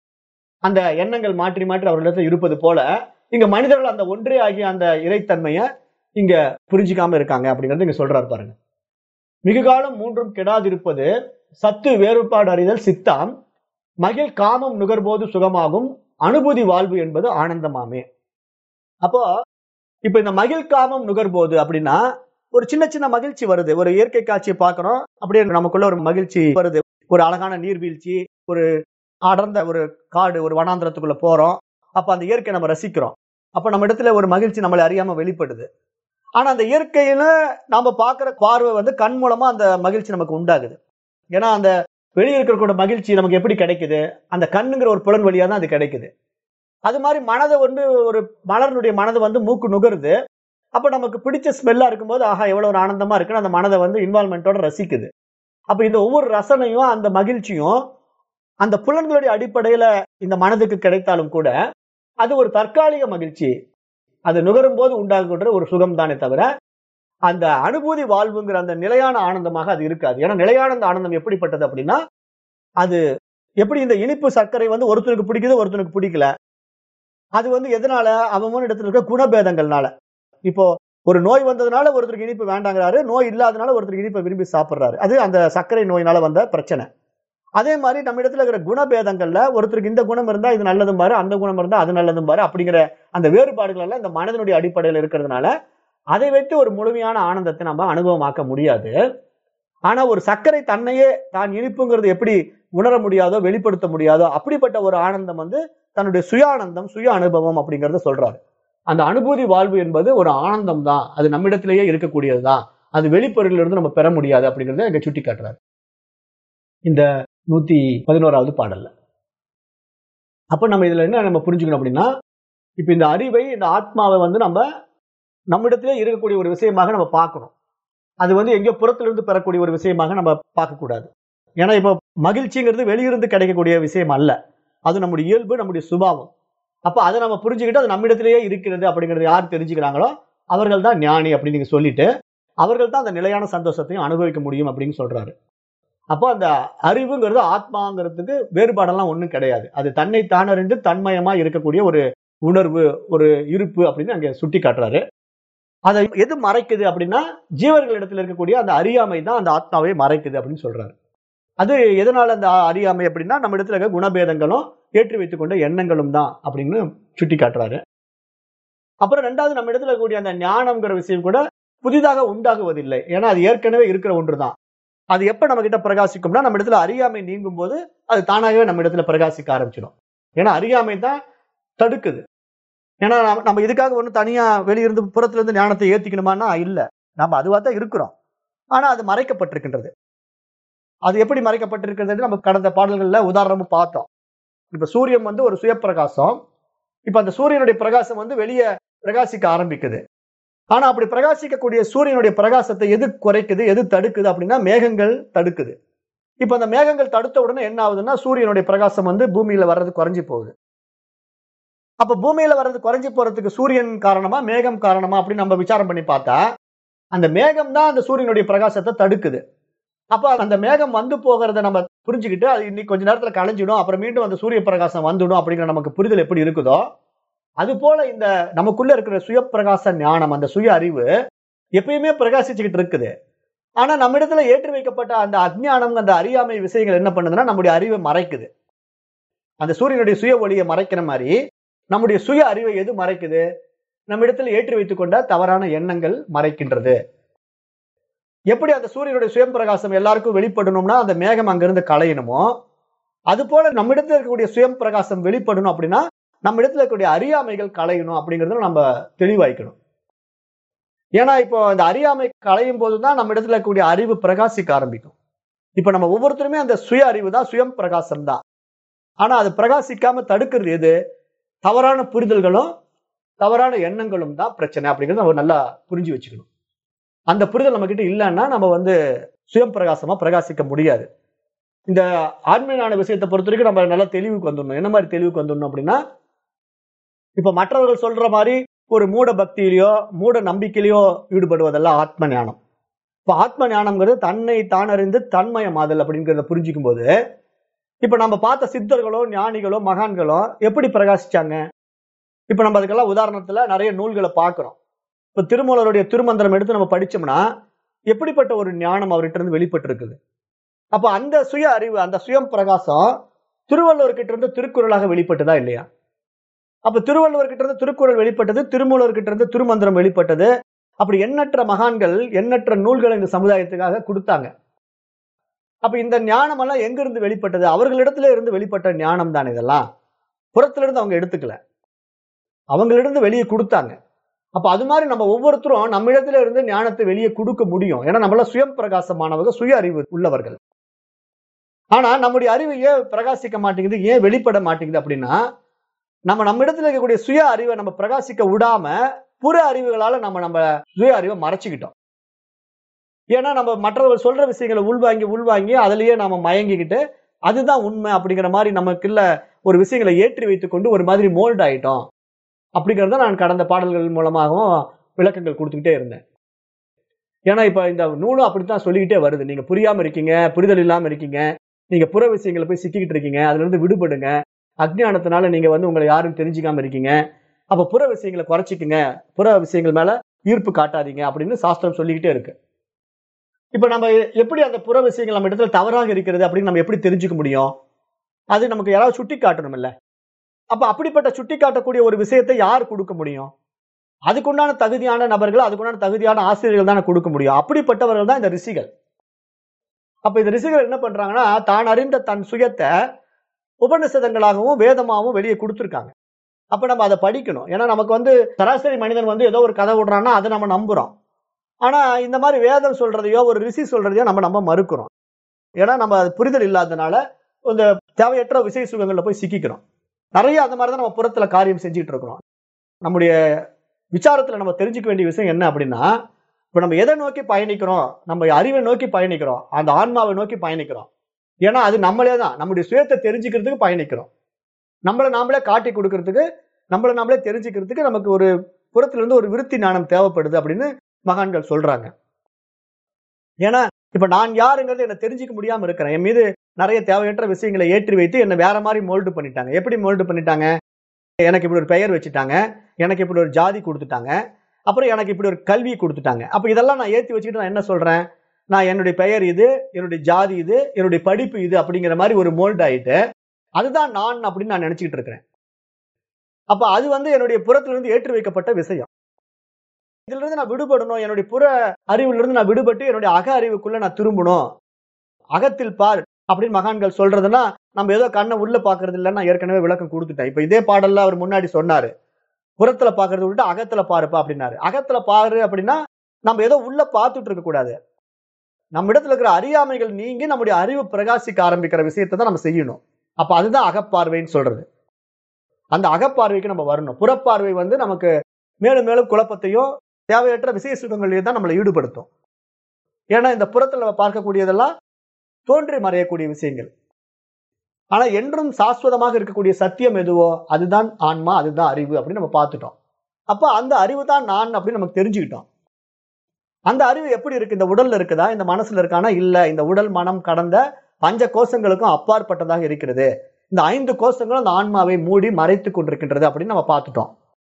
அந்த எண்ணங்கள் மாற்றி மாற்றி அவர்களிடத்தில் இருப்பது போல இங்க மனிதர்கள் அந்த ஒன்றே ஆகிய அந்த இறைத்தன்மைய இங்க புரிஞ்சிக்காம இருக்காங்க அப்படிங்கறது இங்க சொல்றாரு பாருங்க மிகு காலம் மூன்றும் கெடாதிருப்பது சத்து வேறுபாடு அறிதல் சித்தாம் மகிழ் காமம் நுகர்போது சுகமாகும் அனுபூதி வாழ்வு என்பது ஆனந்தமாமே அப்போ இப்ப இந்த மகிழ் காமம் நுகர்போது அப்படின்னா ஒரு சின்ன சின்ன மகிழ்ச்சி வருது ஒரு இயற்கை காட்சியை பார்க்கறோம் அப்படியே நமக்குள்ள ஒரு மகிழ்ச்சி வருது ஒரு அழகான நீர்வீழ்ச்சி ஒரு அடர்ந்த ஒரு காடு ஒரு வனாந்திரத்துக்குள்ள போறோம் அப்ப அந்த இயற்கை நம்ம ரசிக்கிறோம் அப்ப நம்ம இடத்துல ஒரு மகிழ்ச்சி நம்மளை அறியாம வெளிப்படுது ஆனா அந்த இயற்கையில நாம பார்க்கிற பார்வை வந்து கண் மூலமா அந்த மகிழ்ச்சி நமக்கு உண்டாகுது ஏன்னா அந்த வெளியே இருக்கக்கூடிய மகிழ்ச்சி நமக்கு எப்படி கிடைக்குது அந்த கண்ணுங்கிற ஒரு புலன் வழியா தான் அது கிடைக்குது அது மாதிரி மனதை வந்து ஒரு மலர்னுடைய மனதை வந்து மூக்கு நுகருது அப்ப நமக்கு பிடிச்ச ஸ்மெல்லா இருக்கும்போது ஆஹா எவ்வளவு ஒரு ஆனந்தமா இருக்குன்னு அந்த மனதை வந்து இன்வால்மெண்டோட ரசிக்குது அப்ப இந்த ஒவ்வொரு ரசனையும் அந்த மகிழ்ச்சியும் அந்த புலன்களுடைய அடிப்படையில இந்த மனதுக்கு கிடைத்தாலும் கூட அது ஒரு தற்காலிக மகிழ்ச்சி அது நுகரும் போது உண்டாகுன்ற ஒரு சுகம் தானே தவிர அந்த அனுபூதி வாழ்வுங்கிற அந்த நிலையான ஆனந்தமாக அது இருக்காது ஏன்னா நிலையான அந்த ஆனந்தம் எப்படிப்பட்டது அப்படின்னா அது எப்படி இந்த இனிப்பு சர்க்கரை வந்து ஒருத்தனுக்கு பிடிக்குது ஒருத்தனுக்கு பிடிக்கல அது வந்து எதனால அவன் இடத்துல இருக்க குணபேதங்கள்னால இப்போ ஒரு நோய் வந்ததுனால ஒருத்தருக்கு இனிப்பு வேண்டாங்கிறாரு நோய் இல்லாதனால ஒருத்தருக்கு இனிப்பை விரும்பி சாப்பிடுறாரு அது அந்த சர்க்கரை நோயினால வந்த பிரச்சனை அதே மாதிரி நம்ம இடத்துல இருக்கிற குணபேதங்கள்ல ஒருத்தருக்கு இந்த குணம் இருந்தா இது நல்லதும் பாரு அந்த குணம் இருந்தா அது நல்லதும் பாரு அப்படிங்கிற அந்த வேறுபாடுகள் எல்லாம் இந்த மனதனுடைய அடிப்படையில் இருக்கிறதுனால அதை வைத்து ஒரு முழுமையான ஆனந்தத்தை நம்ம அனுபவமாக்க முடியாது ஆனா ஒரு சர்க்கரை தன்னையே தான் இனிப்புங்கிறது எப்படி உணர முடியாதோ வெளிப்படுத்த முடியாதோ அப்படிப்பட்ட ஒரு ஆனந்தம் வந்து தன்னுடைய சுய ஆனந்தம் சுய அனுபவம் அப்படிங்கறத சொல்றாரு அந்த அனுபூதி வாழ்வு என்பது ஒரு ஆனந்தம் தான் அது நம்மிடத்திலேயே இருக்கக்கூடியது தான் அது வெளிப்பொருளிலிருந்து நம்ம பெற முடியாது அப்படிங்கறத இங்க சுட்டி காட்டுறாரு இந்த நூத்தி பதினோராவது பாடல்ல அப்ப நம்ம இதுல என்ன நம்ம புரிஞ்சுக்கணும் அப்படின்னா இப்ப இந்த அறிவை இந்த ஆத்மாவை வந்து நம்ம நம்மிடத்திலே இருக்கக்கூடிய ஒரு விஷயமாக நம்ம பார்க்கணும் அது வந்து எங்கேயோ புறத்திலிருந்து பெறக்கூடிய ஒரு விஷயமாக நம்ம பார்க்கக்கூடாது ஏன்னா இப்போ மகிழ்ச்சிங்கிறது வெளியிருந்து கிடைக்கக்கூடிய விஷயம் அல்ல அது நம்முடைய இயல்பு நம்முடைய சுபாவம் அப்ப அதை நம்ம புரிஞ்சுக்கிட்டு அது நம்மிடத்திலேயே இருக்கிறது அப்படிங்கறது யார் தெரிஞ்சுக்கிறாங்களோ அவர்கள் தான் ஞானி அப்படின்னு நீங்க சொல்லிட்டு அவர்கள் தான் அந்த நிலையான சந்தோஷத்தையும் அனுபவிக்க முடியும் அப்படின்னு சொல்றாரு அப்போ அந்த அறிவுங்கிறது ஆத்மாங்கிறதுக்கு வேறுபாடெல்லாம் ஒண்ணும் கிடையாது அது தன்னை தானறிந்து தன்மயமா இருக்கக்கூடிய ஒரு உணர்வு ஒரு இருப்பு அப்படின்னு அங்க சுட்டி காட்டுறாரு அதை எது மறைக்குது அப்படின்னா ஜீவர்களிடத்துல இருக்கக்கூடிய அந்த அறியாமை தான் அந்த ஆத்மாவை மறைக்குது அப்படின்னு சொல்றாரு அது எதனால அந்த அறியாமை அப்படின்னா நம்ம இடத்துல இருக்க குணபேதங்களும் ஏற்றி வைத்துக் கொண்ட எண்ணங்களும் தான் அப்படின்னு சுட்டி காட்டுறாரு அப்புறம் ரெண்டாவது நம்ம இடத்துல இருக்கக்கூடிய அந்த ஞானம்ங்கிற விஷயம் கூட புதிதாக உண்டாகுவதில்லை ஏன்னா அது ஏற்கனவே இருக்கிற ஒன்று தான் அது எப்ப நம்ம கிட்ட பிரகாசிக்கும்னா நம்ம இடத்துல அறியாமை நீங்கும் போது அது தானாகவே நம்ம இடத்துல பிரகாசிக்க ஆரம்பிச்சிடும் ஏன்னா அறியாமை தான் தடுக்குது ஏன்னா நம்ம- நம்ம இதுக்காக ஒண்ணு தனியா வெளியிருந்து புறத்துல இருந்து ஞானத்தை ஏத்திக்கணுமான்னா இல்ல நம்ம அதுவா தான் இருக்கிறோம் ஆனா அது மறைக்கப்பட்டிருக்கின்றது அது எப்படி மறைக்கப்பட்டிருக்கிறது நம்ம கடந்த பாடல்கள்ல உதாரணமும் பார்த்தோம் இப்ப சூரியன் வந்து ஒரு சுயப்பிரகாசம் இப்ப அந்த சூரியனுடைய பிரகாசம் வந்து வெளியே பிரகாசிக்க ஆரம்பிக்குது ஆனா அப்படி பிரகாசிக்கக்கூடிய சூரியனுடைய பிரகாசத்தை எது குறைக்குது எது தடுக்குது அப்படின்னா மேகங்கள் தடுக்குது இப்ப அந்த மேகங்கள் தடுத்த உடனே என்ன ஆகுதுன்னா சூரியனுடைய பிரகாசம் வந்து பூமியில வர்றது குறைஞ்சு போகுது அப்ப பூமியில வர்றது குறைஞ்சு போறதுக்கு சூரியன் காரணமா மேகம் காரணமா அப்படின்னு நம்ம விசாரம் பண்ணி பார்த்தா அந்த மேகம் தான் அந்த சூரியனுடைய பிரகாசத்தை தடுக்குது அப்ப அந்த மேகம் வந்து போகிறத நம்ம புரிஞ்சுக்கிட்டு அது இன்னைக்கு கொஞ்ச நேரத்துல கலைஞ்சிடும் அப்புறம் மீண்டும் அந்த சூரிய பிரகாசம் வந்துடும் அப்படிங்கிற நமக்கு புரிதல் எப்படி இருக்குதோ அது போல இந்த நமக்குள்ள இருக்கிற சுய பிரகாச ஞானம் அந்த சுய அறிவு எப்பயுமே பிரகாசிச்சுக்கிட்டு இருக்குது ஆனா நம்ம இடத்துல ஏற்றி வைக்கப்பட்ட அந்த அஜ்ஞானம் அந்த அறியாமை விஷயங்கள் என்ன பண்ணுதுன்னா நம்முடைய அறிவை மறைக்குது அந்த சூரியனுடைய சுய ஒளியை மறைக்கிற மாதிரி நம்முடைய சுய அறிவை எது மறைக்குது நம்ம இடத்துல ஏற்றி வைத்துக் கொண்ட தவறான எண்ணங்கள் மறைக்கின்றது எப்படி அந்த சூரியனுடைய சுயம் பிரகாசம் எல்லாருக்கும் வெளிப்படணும்னா அந்த மேகம் அங்கிருந்து களையணுமோ அது போல நம்ம இடத்துல இருக்கக்கூடிய சுயம் பிரகாசம் வெளிப்படணும் அப்படின்னா நம்ம இடத்துல இருக்கக்கூடிய அறியாமைகள் களையணும் அப்படிங்கறத நம்ம தெளிவாய்க்கணும் ஏன்னா இப்போ இந்த அறியாமை களையும் போதுதான் நம்ம இடத்துல இருக்கக்கூடிய அறிவு பிரகாசிக்க ஆரம்பிக்கும் இப்ப நம்ம ஒவ்வொருத்தருமே அந்த சுய அறிவு தான் சுயம் பிரகாசம் தான் ஆனா அது பிரகாசிக்காம தடுக்கிறது எது தவறான புரிதல்களும் தவறான எண்ணங்களும் தான் பிரச்சனை அப்படிங்கறத நம்ம நல்லா புரிஞ்சு வச்சுக்கணும் அந்த புரிதல் நம்ம கிட்ட இல்லைன்னா நம்ம வந்து சுயம் பிரகாசமா பிரகாசிக்க முடியாது இந்த ஆன்மீகான விஷயத்தை பொறுத்த வரைக்கும் நம்ம நல்லா தெளிவுக்கு வந்துடணும் என்ன மாதிரி தெளிவுக்கு வந்துடணும் அப்படின்னா இப்ப மற்றவர்கள் சொல்ற மாதிரி ஒரு மூட பக்தியிலையோ மூட நம்பிக்கையிலையோ ஈடுபடுவதெல்லாம் ஆத்ம ஞானம் இப்ப ஆத்ம ஞானம்ங்கிறது தன்னை தானறிந்து தன்மயமாதல் அப்படிங்கிறத புரிஞ்சுக்கும் போது இப்ப நம்ம பார்த்த சித்தர்களோ ஞானிகளோ மகான்களோ எப்படி பிரகாசிச்சாங்க இப்ப நம்ம அதுக்கெல்லாம் உதாரணத்துல நிறைய நூல்களை பார்க்கிறோம் இப்ப திருமூலருடைய திருமந்திரம் எடுத்து நம்ம படிச்சோம்னா எப்படிப்பட்ட ஒரு ஞானம் அவர்கிட்ட இருந்து வெளிப்பட்டு இருக்குது அப்ப அந்த சுய அறிவு அந்த சுயம் பிரகாசம் திருவள்ளுவர் கிட்ட இருந்து திருக்குறளாக வெளிப்பட்டதா இல்லையா அப்ப திருவள்ளுவர் கிட்ட இருந்து திருக்குறள் வெளிப்பட்டது திருமூலர் கிட்ட இருந்து திருமந்திரம் வெளிப்பட்டது அப்படி எண்ணற்ற மகான்கள் எண்ணற்ற நூல்களை இந்த சமுதாயத்துக்காக கொடுத்தாங்க அப்ப இந்த ஞானம் எல்லாம் எங்க இருந்து வெளிப்பட்டது அவர்களிடத்துல இருந்து வெளிப்பட்ட ஞானம் தான் இதெல்லாம் புறத்துல இருந்து அவங்க எடுத்துக்கல அவங்களிடம் வெளியே கொடுத்தாங்க அப்ப அது மாதிரி நம்ம ஒவ்வொருத்தரும் நம்ம இடத்துல இருந்து ஞானத்தை வெளியே கொடுக்க முடியும் ஏன்னா நம்மள சுயம் பிரகாசமானவங்க சுய அறிவு உள்ளவர்கள் ஆனா நம்முடைய அறிவு ஏன் பிரகாசிக்க மாட்டேங்குது ஏன் வெளிப்பட மாட்டேங்குது அப்படின்னா நம்ம நம்ம இடத்துல இருக்கக்கூடிய சுய அறிவை நம்ம பிரகாசிக்க விடாம புற அறிவுகளால நம்ம நம்ம சுய அறிவை மறைச்சுக்கிட்டோம் ஏன்னா நம்ம மற்றவர்கள் சொல்ற விஷயங்களை உள்வாங்கி உள்வாங்கி அதுலயே நாம மயங்கிக்கிட்டு அதுதான் உண்மை அப்படிங்கிற மாதிரி நமக்குள்ள ஒரு விஷயங்களை ஏற்றி வைத்துக்கொண்டு ஒரு மாதிரி மோல்ட் ஆயிட்டோம் அப்படிங்கிறத நான் கடந்த பாடல்கள் மூலமாகவும் விளக்கங்கள் கொடுத்துக்கிட்டே இருந்தேன் ஏன்னா இப்ப இந்த நூலும் அப்படித்தான் சொல்லிக்கிட்டே வருது நீங்க புரியாம இருக்கீங்க புரிதல் இல்லாம இருக்கீங்க நீங்க புற விஷயங்களை போய் சிக்கிக்கிட்டு இருக்கீங்க அதுல இருந்து விடுபடுங்க அஜ்ஞானத்தினால நீங்க வந்து உங்களை யாரும் தெரிஞ்சுக்காம இருக்கீங்க அப்ப புற விஷயங்களை குறைச்சிக்குங்க புற விஷயங்கள் மேல ஈர்ப்பு காட்டாதீங்க அப்படின்னு சாஸ்திரம் சொல்லிக்கிட்டே இருக்கு இப்ப நம்ம எப்படி அந்த புற விஷயங்கள் நம்ம இடத்துல தவறாக இருக்கிறது அப்படின்னு நம்ம எப்படி தெரிஞ்சுக்க முடியும் அது நமக்கு யாராவது சுட்டி காட்டணும் இல்ல அப்ப அப்படிப்பட்ட சுட்டி காட்டக்கூடிய ஒரு விஷயத்தை யார் கொடுக்க முடியும் அதுக்குண்டான தகுதியான நபர்கள் அதுக்குண்டான தகுதியான ஆசிரியர்கள் தானே கொடுக்க முடியும் அப்படிப்பட்டவர்கள் தான் இந்த ரிஷிகள் அப்ப இந்த ரிஷிகள் என்ன பண்றாங்கன்னா தான் அறிந்த தன் சுயத்தை உபநிஷதங்களாகவும் வேதமாகவும் வெளியே கொடுத்துருக்காங்க அப்ப நம்ம அதை படிக்கணும் ஏன்னா நமக்கு வந்து சராசரி மனிதன் வந்து ஏதோ ஒரு கதை விடுறான்னா அதை நம்ம நம்புறோம் ஆனா இந்த மாதிரி வேதம் சொல்றதையோ ஒரு ரிஷி சொல்றதையோ நம்ம நம்ம மறுக்கிறோம் ஏன்னா நம்ம அது புரிதல் இல்லாதனால இந்த தேவையற்ற விசை சுகங்கள்ல போய் சிக்கிக்கிறோம் நிறைய அந்த மாதிரி தான் நம்ம புறத்துல காரியம் செஞ்சுட்டு இருக்கிறோம் நம்முடைய விசாரத்துல நம்ம தெரிஞ்சுக்க வேண்டிய விஷயம் என்ன அப்படின்னா இப்ப நம்ம எதை நோக்கி பயணிக்கிறோம் நம்ம அறிவை நோக்கி பயணிக்கிறோம் அந்த ஆன்மாவை நோக்கி பயணிக்கிறோம் ஏன்னா அது நம்மளே தான் நம்முடைய சுயத்தை தெரிஞ்சுக்கிறதுக்கு பயணிக்கிறோம் நம்மளை நாமளே காட்டி கொடுக்கறதுக்கு நம்மளை நாமளே தெரிஞ்சுக்கிறதுக்கு நமக்கு ஒரு புறத்துல இருந்து ஒரு விருத்தி ஞானம் தேவைப்படுது அப்படின்னு மகான்கள் சொல்றாங்க ஏன்னா இப்ப நான் யாருங்கிறது என்ன தெரிஞ்சுக்க முடியாம இருக்கிறேன் என் மீது நிறைய தேவையற்ற விஷயங்களை ஏற்றி வைத்து என்ன வேற மாதிரி மோல்டு பண்ணிட்டாங்க எப்படி மோல்டு பண்ணிட்டாங்க எனக்கு இப்படி ஒரு பெயர் வச்சுட்டாங்க எனக்கு இப்படி ஒரு ஜாதி கொடுத்துட்டாங்க அப்புறம் எனக்கு இப்படி ஒரு கல்வி கொடுத்துட்டாங்க அப்ப இதெல்லாம் நான் ஏத்தி வச்சுக்கிட்டு நான் என்ன சொல்றேன் நான் என்னுடைய பெயர் இது என்னுடைய ஜாதி இது என்னுடைய படிப்பு இது அப்படிங்கிற மாதிரி ஒரு மோல்ட் ஆயிட்டு அதுதான் நான் அப்படின்னு நான் நினைச்சுக்கிட்டு இருக்கிறேன் அப்ப அது வந்து என்னுடைய புறத்திலிருந்து ஏற்றி வைக்கப்பட்ட விஷயம் இதுல இருந்து நான் விடுபடணும் என்னுடைய புற அறிவுல இருந்து நான் விடுபட்டு என்னுடைய அக அறிவுக்குள்ள நான் திரும்பணும் அகத்தில் பார் அப்படின்னு மகான்கள் சொல்றதுன்னா நம்ம ஏதோ கண்ணை உள்ள பாக்குறது இல்லைன்னு நான் ஏற்கனவே விளக்கம் கொடுத்துட்டேன் இப்ப இதே பாடல்ல அவர் முன்னாடி சொன்னாரு புறத்துல பாக்குறத விட்டு அகத்துல பாருப்பா அப்படின்னாரு அகத்துல பாரு அப்படின்னா நம்ம ஏதோ உள்ள பார்த்துட்டு இருக்க கூடாது நம்ம இடத்துல இருக்கிற அறியாமைகள் நீங்கி நம்முடைய அறிவு பிரகாசிக்க ஆரம்பிக்கிற விஷயத்தை தான் நம்ம செய்யணும் அப்ப அதுதான் அகப்பார்வைன்னு சொல்றது அந்த அகப்பார்வைக்கு நம்ம வரணும் புறப்பார்வை வந்து நமக்கு மேலும் மேலும் குழப்பத்தையும் தேவையற்ற விசேஷ சுகங்களையும் தான் நம்மளை ஈடுபடுத்தும் ஏன்னா இந்த புறத்துல நம்ம பார்க்கக்கூடியதெல்லாம் தோன்றி மறையக்கூடிய விஷயங்கள் ஆனா என்றும் சாஸ்வதமாக இருக்கக்கூடிய சத்தியம் எதுவோ அதுதான் ஆன்மா அதுதான் அறிவு அப்படின்னு நம்ம பார்த்துட்டோம் அப்ப அந்த அறிவு தான் நான் அப்படின்னு நமக்கு தெரிஞ்சுக்கிட்டோம் அந்த அறிவு எப்படி இருக்கு இந்த உடல்ல இருக்குதா இந்த மனசுல இருக்கானா இல்ல இந்த உடல் மனம் கடந்த பஞ்ச கோஷங்களுக்கும் அப்பாற்பட்டதாக இருக்கிறது இந்த ஐந்து கோஷங்களும் அந்த ஆன்மாவை மூடி மறைத்து கொண்டிருக்கின்றது அப்படின்னு நம்ம பார்த்துட்டோம்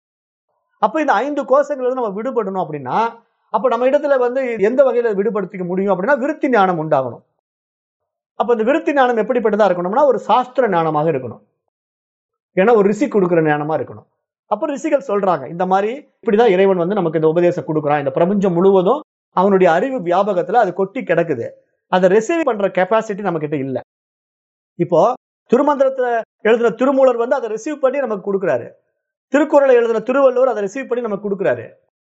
அப்ப இந்த ஐந்து கோஷங்கள் இருந்து நம்ம விடுபடணும் அப்படின்னா அப்ப நம்ம இடத்துல வந்து எந்த வகையில விடுபடுத்திக்க முடியும் அப்படின்னா விருத்தி ஞானம் உண்டாகணும் அப்ப இந்த விருத்தி ஞானம் எப்படிப்பட்டதா இருக்கணும்னா ஒரு சாஸ்திர ஞானமாக இருக்கணும் ஏன்னா ஒரு ரிஷி கொடுக்குற ஞானமா இருக்கணும் அப்ப ரிஷிகள் சொல்றாங்க இந்த மாதிரி இப்படிதான் இறைவன் வந்து நமக்கு இந்த உபதேசம் கொடுக்குறான் இந்த பிரபஞ்சம் முழுவதும் அவனுடைய அறிவு வியாபகத்துல அது கொட்டி கிடக்குது அதை ரிசீவ் பண்ற கெப்பாசிட்டி நம்ம கிட்ட இல்ல இப்போ திருமந்திரத்துல எழுதின திருமூலர் வந்து அதை ரிசீவ் பண்ணி நமக்கு கொடுக்குறாரு திருக்குறளை எழுதின திருவள்ளுவர் அதை ரிசீவ் பண்ணி நமக்கு கொடுக்குறாரு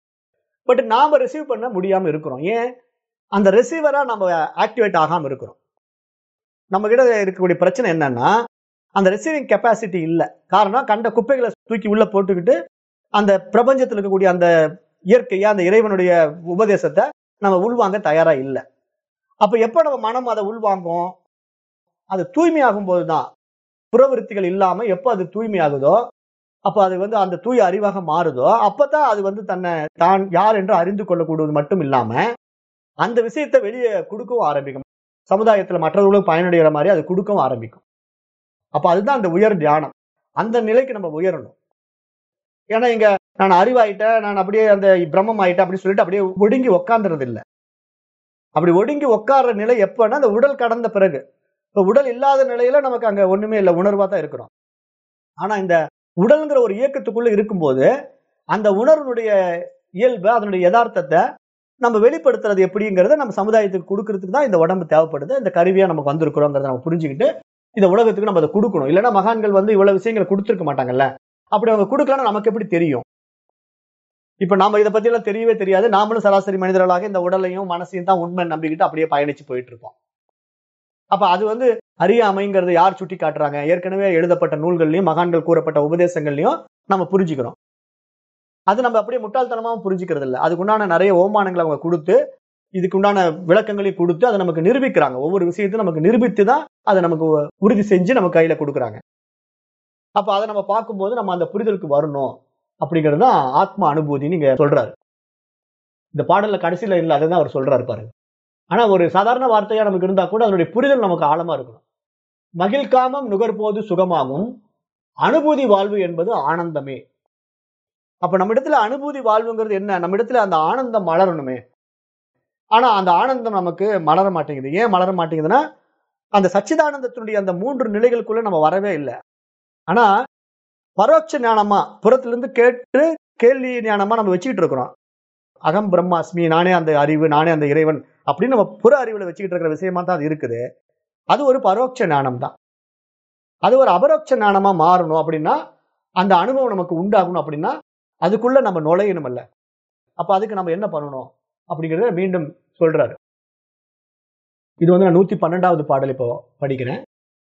பட் நாம ரிசீவ் பண்ண முடியாம இருக்கிறோம் ஏன் அந்த ரிசீவரா நம்ம ஆக்டிவேட் ஆகாம இருக்கிறோம் நம்ம கிட்ட இருக்கக்கூடிய பிரச்சனை என்னன்னா அந்த ரிசீவிங் கெப்பாசிட்டி இல்ல காரணம் கண்ட குப்பைகளை தூக்கி உள்ள போட்டுக்கிட்டு அந்த பிரபஞ்சத்தில் இருக்கக்கூடிய அந்த இயற்கையா அந்த இறைவனுடைய உபதேசத்தை நம்ம உள்வாங்க தயாரா இல்லை அப்ப எப்ப நம்ம மனம் அதை உள்வாங்கும் அது தூய்மையாகும் போதுதான் புறவிருத்திகள் இல்லாம எப்ப அது தூய்மையாகுதோ அப்ப அது வந்து அந்த தூய அறிவாக மாறுதோ அப்பதான் அது வந்து தன்னை தான் யார் என்று அறிந்து கொள்ளக்கூடுவது மட்டும் இல்லாம அந்த விஷயத்தை வெளியே கொடுக்கவும் ஆரம்பிக்கும் சமுதாயத்துல மற்றவர்களும் பயனடைகிற மாதிரி அது கொடுக்கவும் ஆரம்பிக்கும் அப்ப அதுதான் அந்த உயர் தியானம் அந்த நிலைக்கு நம்ம உயரணும் ஏன்னா இங்க நான் அறிவாயிட்டேன் நான் அப்படியே அந்த பிரம்மம் ஆயிட்டேன் அப்படின்னு சொல்லிட்டு அப்படியே ஒடுங்கி உக்காந்துறது இல்லை அப்படி ஒடுங்கி உட்கார்ற நிலை எப்பன்னா அந்த உடல் கடந்த பிறகு இப்ப உடல் இல்லாத நிலையில நமக்கு அங்க ஒண்ணுமே இல்லை உணர்வா தான் இருக்கிறோம் ஆனா இந்த உடல்ங்கிற ஒரு இயக்கத்துக்குள்ள இருக்கும்போது அந்த உணர்வுடைய இயல்பு அதனுடைய யதார்த்தத்தை நம்ம வெளிப்படுத்துறது எப்படிங்கிறத நம்ம சமுதாயத்துக்கு கொடுக்கறதுக்கு தான் இந்த உடம்பு தேவைப்படுது இந்த கருவியா நமக்கு வந்திருக்கிறோங்கிறத நம்ம புரிஞ்சுக்கிட்டு இந்த உலகத்துக்கு நம்ம அதை கொடுக்கணும் இல்லைன்னா மகான்கள் வந்து இவ்வளவு விஷயங்களை கொடுத்துருக்க மாட்டாங்கல்ல அப்படி அவங்க கொடுக்கலன்னா நமக்கு எப்படி தெரியும் இப்ப நாம இதை பத்தி எல்லாம் தெரியவே தெரியாது நாமளும் சராசரி மனிதர்களாக இந்த உடலையும் மனசையும் தான் உண்மை நம்பிக்கிட்டு அப்படியே பயணிச்சு போயிட்டு இருப்போம் அப்ப அது வந்து அறியாமைங்கிறது யார் சுட்டி காட்டுறாங்க ஏற்கனவே எழுதப்பட்ட நூல்கள்லயும் மகான்கள் கூறப்பட்ட உபதேசங்கள்லயும் நம்ம புரிஞ்சுக்கிறோம் அது நம்ம அப்படியே முட்டாள்தனமாவும் புரிஞ்சுக்கிறது இல்லை அதுக்கு உண்டான நிறைய ஓமானங்களை அவங்க கொடுத்து இதுக்கு உண்டான விளக்கங்களையும் கொடுத்து அதை நமக்கு நிரூபிக்கிறாங்க ஒவ்வொரு விஷயத்தையும் நமக்கு நிரூபித்து தான் அதை நமக்கு உறுதி செஞ்சு நம்ம கையில கொடுக்குறாங்க அப்ப அதை நம்ம பார்க்கும்போது நம்ம அந்த புரிதலுக்கு வரணும் அப்படிங்கிறது தான் ஆத்ம அனுபூதின்னு இங்க சொல்றாரு இந்த பாடல்ல கடைசியில இல்லை அதுதான் அவர் சொல்றாரு பாருங்க ஆனா ஒரு சாதாரண வார்த்தையா நமக்கு இருந்தா கூட அதனுடைய புரிதல் நமக்கு ஆழமா இருக்கணும் மகிழ்காமம் நுகர்போது சுகமாகும் அனுபூதி வாழ்வு என்பது ஆனந்தமே அப்ப நம்ம இடத்துல அனுபூதி வாழ்வுங்கிறது என்ன நம்ம இடத்துல அந்த ஆனந்தம் மலரணுமே ஆனா அந்த ஆனந்தம் நமக்கு மலர மாட்டேங்குது ஏன் மலர மாட்டேங்குதுன்னா அந்த சச்சிதானந்தத்தினுடைய அந்த மூன்று நிலைகளுக்குள்ள நம்ம வரவே இல்லை ஆனா பரோட்ச ஞானமா புறத்திலிருந்து கேட்டு கேள்வி ஞானமா நம்ம வச்சுக்கிட்டு இருக்கிறோம் அகம் பிரம்மாஸ்மி நானே அந்த அறிவு நானே அந்த இறைவன் அப்படின்னு நம்ம புற அறிவுல வச்சுக்கிட்டு இருக்கிற விஷயமா தான் அது இருக்குது அது ஒரு பரோட்ச ஞானம் தான் அது ஒரு அபரோட்ச ஞானமா மாறணும் அப்படின்னா அந்த அனுபவம் நமக்கு உண்டாகணும் அப்படின்னா அதுக்குள்ள நம்ம நுழையணும் அல்ல அப்ப அதுக்கு நம்ம என்ன பண்ணணும் அப்படிங்கறத மீண்டும் சொல்றாரு இது வந்து நான் நூத்தி பன்னெண்டாவது பாடல் இப்போ படிக்கிறேன்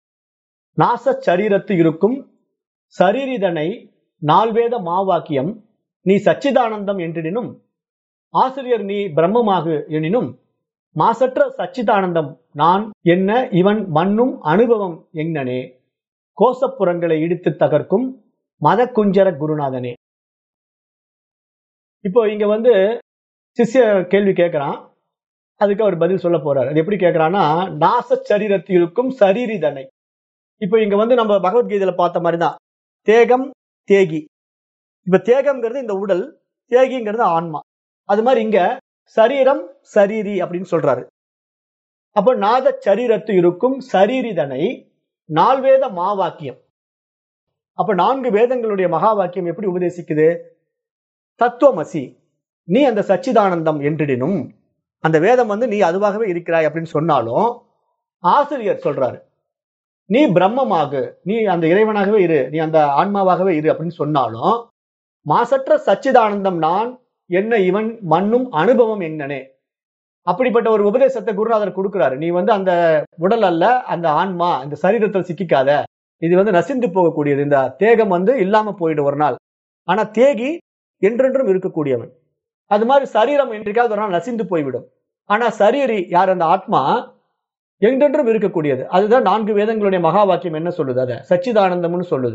நாச சரீரத்து இருக்கும் சரீரிதனை நால்வேத மாவாக்கியம் நீ சச்சிதானந்தம் என்றினும் ஆசிரியர் நீ பிரம்மமாகு எனினும் மாசற்ற சச்சிதானந்தம் நான் என்ன இவன் மண்ணும் அனுபவம் எங்கனே கோசப்புறங்களை இடித்து தகர்க்கும் மத குஞ்சர குருநாதனே இப்போ இங்க வந்து சிஷ்ய கேள்வி கேட்கிறான் அதுக்கு அவர் பதில் சொல்ல போறாரு அது எப்படி கேட்கிறான்னா நாச சரீரத்தில் இருக்கும் சரீரிதனை இப்போ இங்க வந்து நம்ம பகவத்கீதையில பார்த்த மாதிரி தான் தேகம் தேகி இப்ப தேகம்ங்கிறது இந்த உடல் தேகிங்கிறது ஆன்மா அது மாதிரி இங்க சரீரம் சரீரி அப்படின்னு சொல்றாரு அப்போ நாத சரீரத்து இருக்கும் சரீரிதனை நால்வேத மாவாக்கியம் அப்ப நான்கு வேதங்களுடைய மகா வாக்கியம் எப்படி உபதேசிக்குது தத்துவமசி நீ அந்த சச்சிதானந்தம் என்றிடினும் அந்த வேதம் வந்து நீ அதுவாகவே இருக்கிறாய் அப்படின்னு சொன்னாலும் ஆசிரியர் சொல்றாரு நீ பிரம்மமாகு நீ அந்த இறைவனாகவே இரு நீ அந்த ஆன்மாவாகவே இரு அப்படின்னு சொன்னாலும் மாசற்ற சச்சிதானந்தம் நான் என்ன இவன் மண்ணும் அனுபவம் என்னனே அப்படிப்பட்ட ஒரு உபதேசத்தை குருநாதர் கொடுக்கிறாரு நீ வந்து அந்த உடல் அல்ல அந்த ஆன்மா இந்த சரீரத்தில் சிக்கிக்காத இது வந்து நசிந்து போகக்கூடியது இந்த தேகம் வந்து இல்லாம போயிடும் ஒரு நாள் ஆனா தேகி என்றென்றும் இருக்கக்கூடியவன் அது மாதிரி சரீரம் என்றைக்காவது ஒரு நாள் நசிந்து போய்விடும் ஆனா சரீரி யார் அந்த ஆத்மா என்றென்றும் இருக்கக்கூடியது அதுதான் நான்கு வேதங்களுடைய மகா வாக்கியம் என்ன சொல்லுது அதை சச்சிதானந்தம்னு சொல்லுது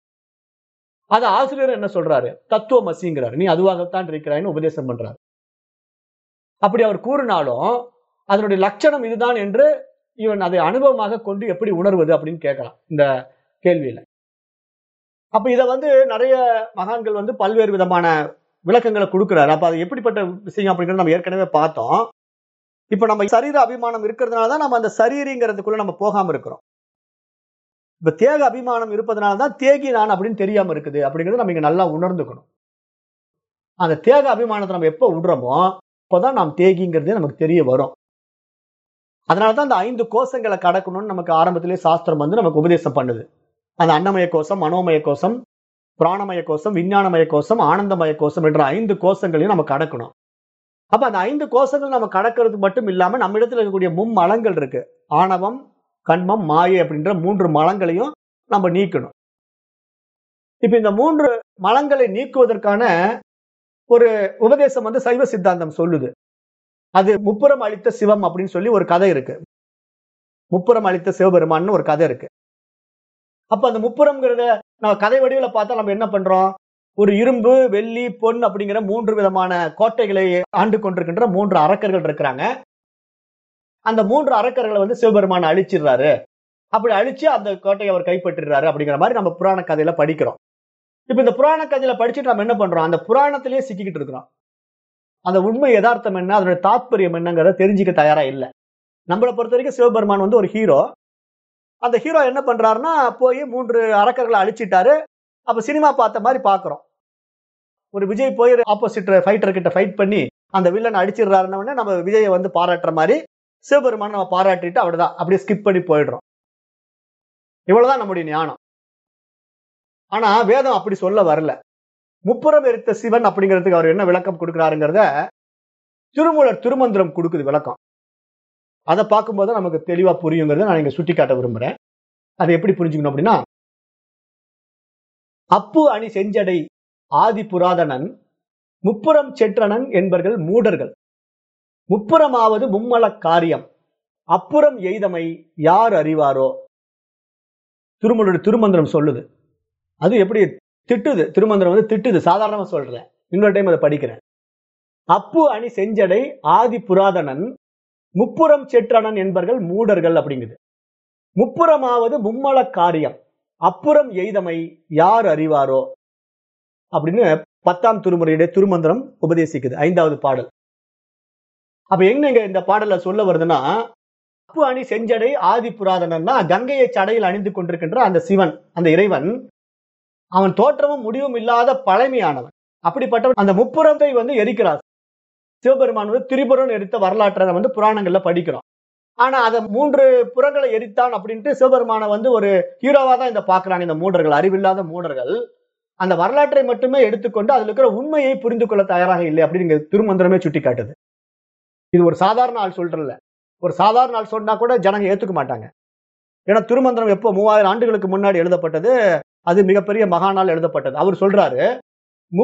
அது ஆசிரியர் என்ன சொல்றாரு தத்துவமசிங்கிறாரு நீ அதுவாகத்தான் இருக்கிறாய்னு உபதேசம் பண்றாரு அப்படி அவர் கூறினாலும் அதனுடைய லட்சணம் இதுதான் என்று இவன் அதை அனுபவமாக கொண்டு எப்படி உணர்வது அப்படின்னு கேட்கலாம் இந்த கேள்வியில அப்ப இதை வந்து நிறைய மகான்கள் வந்து பல்வேறு விதமான விளக்கங்களை கொடுக்கிறாரு அப்ப அது எப்படிப்பட்ட விஷயம் அப்படிங்கிறது நம்ம ஏற்கனவே பார்த்தோம் இப்ப நம்ம சரீர அபிமானம் இருக்கிறதுனால தான் நம்ம அந்த சரீரிங்கிறதுக்குள்ள நம்ம போகாம இருக்கிறோம் இப்ப தேக அபிமானம் இருப்பதனால தான் தேகி நான் அப்படின்னு தெரியாம இருக்குது அப்படிங்கறத நம்ம இங்க நல்லா உணர்ந்துக்கணும் அந்த தேக அபிமானத்தை நம்ம எப்ப விடுறோமோ அப்போதான் நாம் தேகிங்கிறதே நமக்கு தெரிய வரும் அதனாலதான் அந்த ஐந்து கோஷங்களை கடக்கணும்னு நமக்கு ஆரம்பத்திலே சாஸ்திரம் வந்து நமக்கு உபதேசம் பண்ணுது அந்த அன்னமய கோஷம் மனோமய கோஷம் பிராணமய கோஷம் விஞ்ஞானமய கோஷம் ஆனந்தமய கோஷம் என்ற ஐந்து கோஷங்களையும் நம்ம கடக்கணும் அப்ப அந்த ஐந்து கோஷங்கள் நம்ம கடக்கிறது மட்டும் இல்லாம நம்ம இடத்துல இருக்கக்கூடிய மும்மலங்கள் இருக்கு ஆணவம் கண்மம் மாயை அப்படின்ற மூன்று மலங்களையும் நம்ம நீக்கணும் இப்ப இந்த மூன்று மலங்களை நீக்குவதற்கான ஒரு உபதேசம் வந்து சைவ சித்தாந்தம் சொல்லுது அது முப்புறம் அளித்த சிவம் அப்படின்னு சொல்லி ஒரு கதை இருக்கு முப்புறம் அளித்த சிவபெருமான்னு ஒரு கதை இருக்கு அப்ப அந்த முப்புறம்ங்கிறத நம்ம கதை வடிவில் பார்த்தா நம்ம என்ன பண்றோம் ஒரு இரும்பு வெள்ளி பொன் அப்படிங்கிற மூன்று விதமான கோட்டைகளை ஆண்டு கொண்டிருக்கின்ற மூன்று அரக்கர்கள் இருக்கிறாங்க அந்த மூன்று அரக்கர்களை வந்து சிவபெருமான அழிச்சிடுறாரு அப்படி அழிச்சு அந்த கோட்டையை அவர் கைப்பற்றிடுறாரு அப்படிங்கிற மாதிரி நம்ம புராண கதையில படிக்கிறோம் இப்ப இந்த புராண கதையில படிச்சுட்டு நம்ம என்ன பண்றோம் அந்த புராணத்திலேயே சிக்கிக்கிட்டு இருக்கிறோம் அந்த உண்மை யதார்த்தம் என்ன அதனுடைய தாத்பரியம் என்னங்கிறத தெரிஞ்சுக்க தயாரா இல்லை நம்மளை பொறுத்த வரைக்கும் சிவபெருமான் வந்து ஒரு ஹீரோ அந்த ஹீரோ என்ன பண்றாருன்னா போய் மூன்று அரக்கர்களை அழிச்சிட்டாரு அப்ப சினிமா பார்த்த மாதிரி பாக்குறோம் ஒரு விஜய் போய் ஆப்போசிட் ஃபைட்டர் கிட்ட ஃபைட் பண்ணி அந்த வில்லன் அடிச்சிடுறாருன்னு நம்ம விஜயை வந்து பாராட்டுற மாதிரி சிவபெருமான் நம்ம பாராட்டிட்டு அவ்வளவுதான் அப்படியே ஸ்கிப் பண்ணி போயிடுறோம் இவ்வளவுதான் நம்முடைய ஞானம் ஆனா வேதம் அப்படி சொல்ல வரல முப்புறம் எரித்த சிவன் அப்படிங்கிறதுக்கு அவர் என்ன விளக்கம் கொடுக்கிறாருங்கிறத திருமூலர் திருமந்திரம் கொடுக்குது விளக்கம் அதை பார்க்கும்போது நமக்கு தெளிவா புரியுங்கிறத நான் இங்க சுட்டி காட்ட விரும்புறேன் அதை எப்படி புரிஞ்சுக்கணும் அப்படின்னா அப்பு அணி செஞ்சடை ஆதி புராதனன் முப்புறம் செற்றனன் என்பர்கள் மூடர்கள் முப்புறமாவது மும்மல காரியம் அப்புறம் எய்தமை யார் அறிவாரோ திருமலுடைய திருமந்திரம் சொல்லுது அது எப்படி திட்டுது திருமந்திரம் வந்து திட்டுது சாதாரணமா சொல்றேன் இன்னொரு டைம் அதை படிக்கிறேன் அப்பு அணி செஞ்சடை ஆதி புராதனன் முப்புறம் செற்றனன் என்பர்கள் மூடர்கள் அப்படிங்குது முப்புறமாவது மும்மல காரியம் அப்புறம் எய்தமை யார் அறிவாரோ அப்படின்னு பத்தாம் திருமுறையுடைய திருமந்திரம் உபதேசிக்குது ஐந்தாவது பாடல் அப்ப எங்க இந்த பாடல சொல்ல வருதுன்னா அப்பு அணி செஞ்சடை ஆதி புராதனன்னா கங்கையை சடையில் அணிந்து கொண்டிருக்கின்ற அந்த சிவன் அந்த இறைவன் அவன் தோற்றமும் முடிவும் இல்லாத பழமையானவன் அப்படிப்பட்ட அந்த முப்புறத்தை வந்து எரிக்கிறார் சிவபெருமான் வந்து திரிபுரம் எரித்த வரலாற்றை வந்து புராணங்கள்ல படிக்கிறோம் ஆனா அதை மூன்று புறங்களை எரித்தான் அப்படின்ட்டு சிவபெருமானை வந்து ஒரு ஹீரோவா தான் இந்த பாக்குறாங்க இந்த மூடர்கள் அறிவில்லாத மூடர்கள் அந்த வரலாற்றை மட்டுமே எடுத்துக்கொண்டு அதுல இருக்கிற உண்மையை புரிந்து கொள்ள தயாராக இல்லை அப்படின்னு திருமந்திரமே சுட்டி காட்டுது இது ஒரு சாதாரண ஆள் சொல்றல ஒரு சாதாரண ஆள் சொன்னா கூட ஜனங்க ஏத்துக்க மாட்டாங்க ஏன்னா திருமந்திரம் எப்போ மூவாயிரம் ஆண்டுகளுக்கு முன்னாடி எழுதப்பட்டது அது மிகப்பெரிய மகானால் எழுதப்பட்டது அவர் சொல்றாரு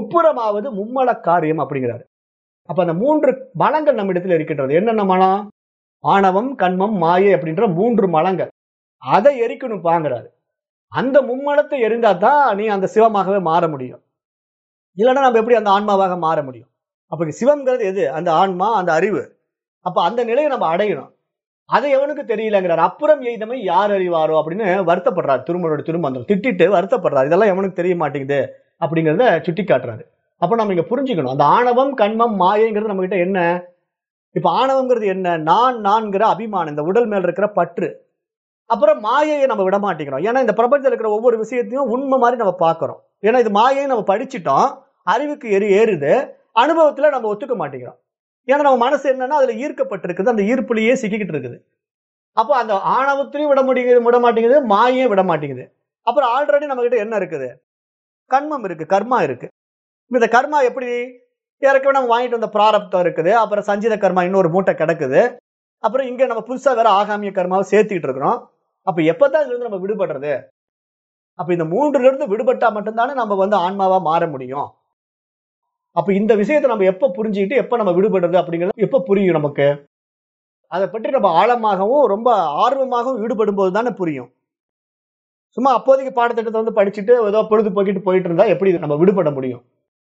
முப்புறமாவது மும்மல காரியம் அப்படிங்கிறாரு அப்ப அந்த மூன்று மலங்கள் நம்ம இடத்துல இருக்கின்றது என்னென்ன மலம் ஆணவம் கண்மம் மாயை அப்படின்ற மூன்று மலங்கள் அதை எரிக்கணும் பாங்கிறாரு அந்த மும்மலத்தை எரிந்தா தான் நீ அந்த சிவமாகவே மாற முடியும் இல்லைன்னா நம்ம எப்படி அந்த ஆன்மாவாக மாற முடியும் அப்ப இங்க சிவம்ங்கிறது எது அந்த ஆன்மா அந்த அறிவு அப்ப அந்த நிலையை நம்ம அடையணும் அதை எவனுக்கு தெரியலங்கிறார் அப்புறம் எய்தமை யார் அறிவாரோ அப்படின்னு வருத்தப்படுறாரு திருமணோட திருமந்திரம் திட்டிட்டு வருத்தப்படுறாரு இதெல்லாம் எவனுக்கு தெரிய மாட்டேங்குது அப்படிங்கிறத சுட்டி காட்டுறாரு அப்ப நம்ம இங்க புரிஞ்சுக்கணும் அந்த ஆணவம் கண்மம் மாயைங்கிறது நம்ம கிட்ட என்ன இப்ப ஆணவம்ங்கிறது என்ன நான் நான்கிற அபிமானம் இந்த உடல் மேல இருக்கிற பற்று அப்புறம் மாயையை நம்ம விட மாட்டேங்கிறோம் ஏன்னா இந்த பிரபஞ்சத்தில் இருக்கிற ஒவ்வொரு விஷயத்தையும் உண்மை மாதிரி நம்ம பார்க்கிறோம் ஏன்னா இது மாயையை நம்ம படிச்சிட்டோம் அறிவுக்கு ஏறி ஏறுது அனுபவத்துல நம்ம ஒத்துக்க மாட்டேங்கிறோம் ஏன்னா நம்ம மனசு என்னன்னா அதுல ஈர்க்கப்பட்டிருக்குது அந்த ஈர்ப்புலயே சிக்கிக்கிட்டு இருக்குது அப்போ அந்த ஆணவத்திலையும் விட முடியுது விட மாட்டேங்குது மாயையும் விட மாட்டேங்குது அப்புறம் ஆல்ரெடி நம்ம கிட்ட என்ன இருக்குது கர்மம் இருக்கு கர்மா இருக்கு இந்த கர்மா எப்படி ஏற்கனவே நம்ம வாங்கிட்டு வந்த பிராரப்தம் இருக்குது அப்புறம் சஞ்சித கர்மா இன்னொரு மூட்டை கிடக்குது அப்புறம் இங்க நம்ம புதுசா வேற ஆகாமிய கர்மாவை சேர்த்துக்கிட்டு இருக்கிறோம் அப்ப எப்பதான் இதுல இருந்து நம்ம விடுபடுறது அப்ப இந்த மூன்றுல இருந்து விடுபட்டா மட்டும்தானே நம்ம வந்து ஆன்மாவா மாற முடியும் அப்ப இந்த விஷயத்தை நம்ம எப்ப புரிஞ்சுக்கிட்டு எப்ப நம்ம விடுபடுறது அப்படிங்கிறது எப்ப புரியும் நமக்கு அதை பற்றி நம்ம ஆழமாகவும் ரொம்ப ஆர்வமாகவும் ஈடுபடும் போது தானே புரியும் சும்மா அப்போதைக்கு பாடத்திட்டத்தை வந்து படிச்சுட்டு ஏதோ பொழுது போக்கிட்டு போயிட்டு இருந்தா எப்படி இது நம்ம விடுபட முடியும்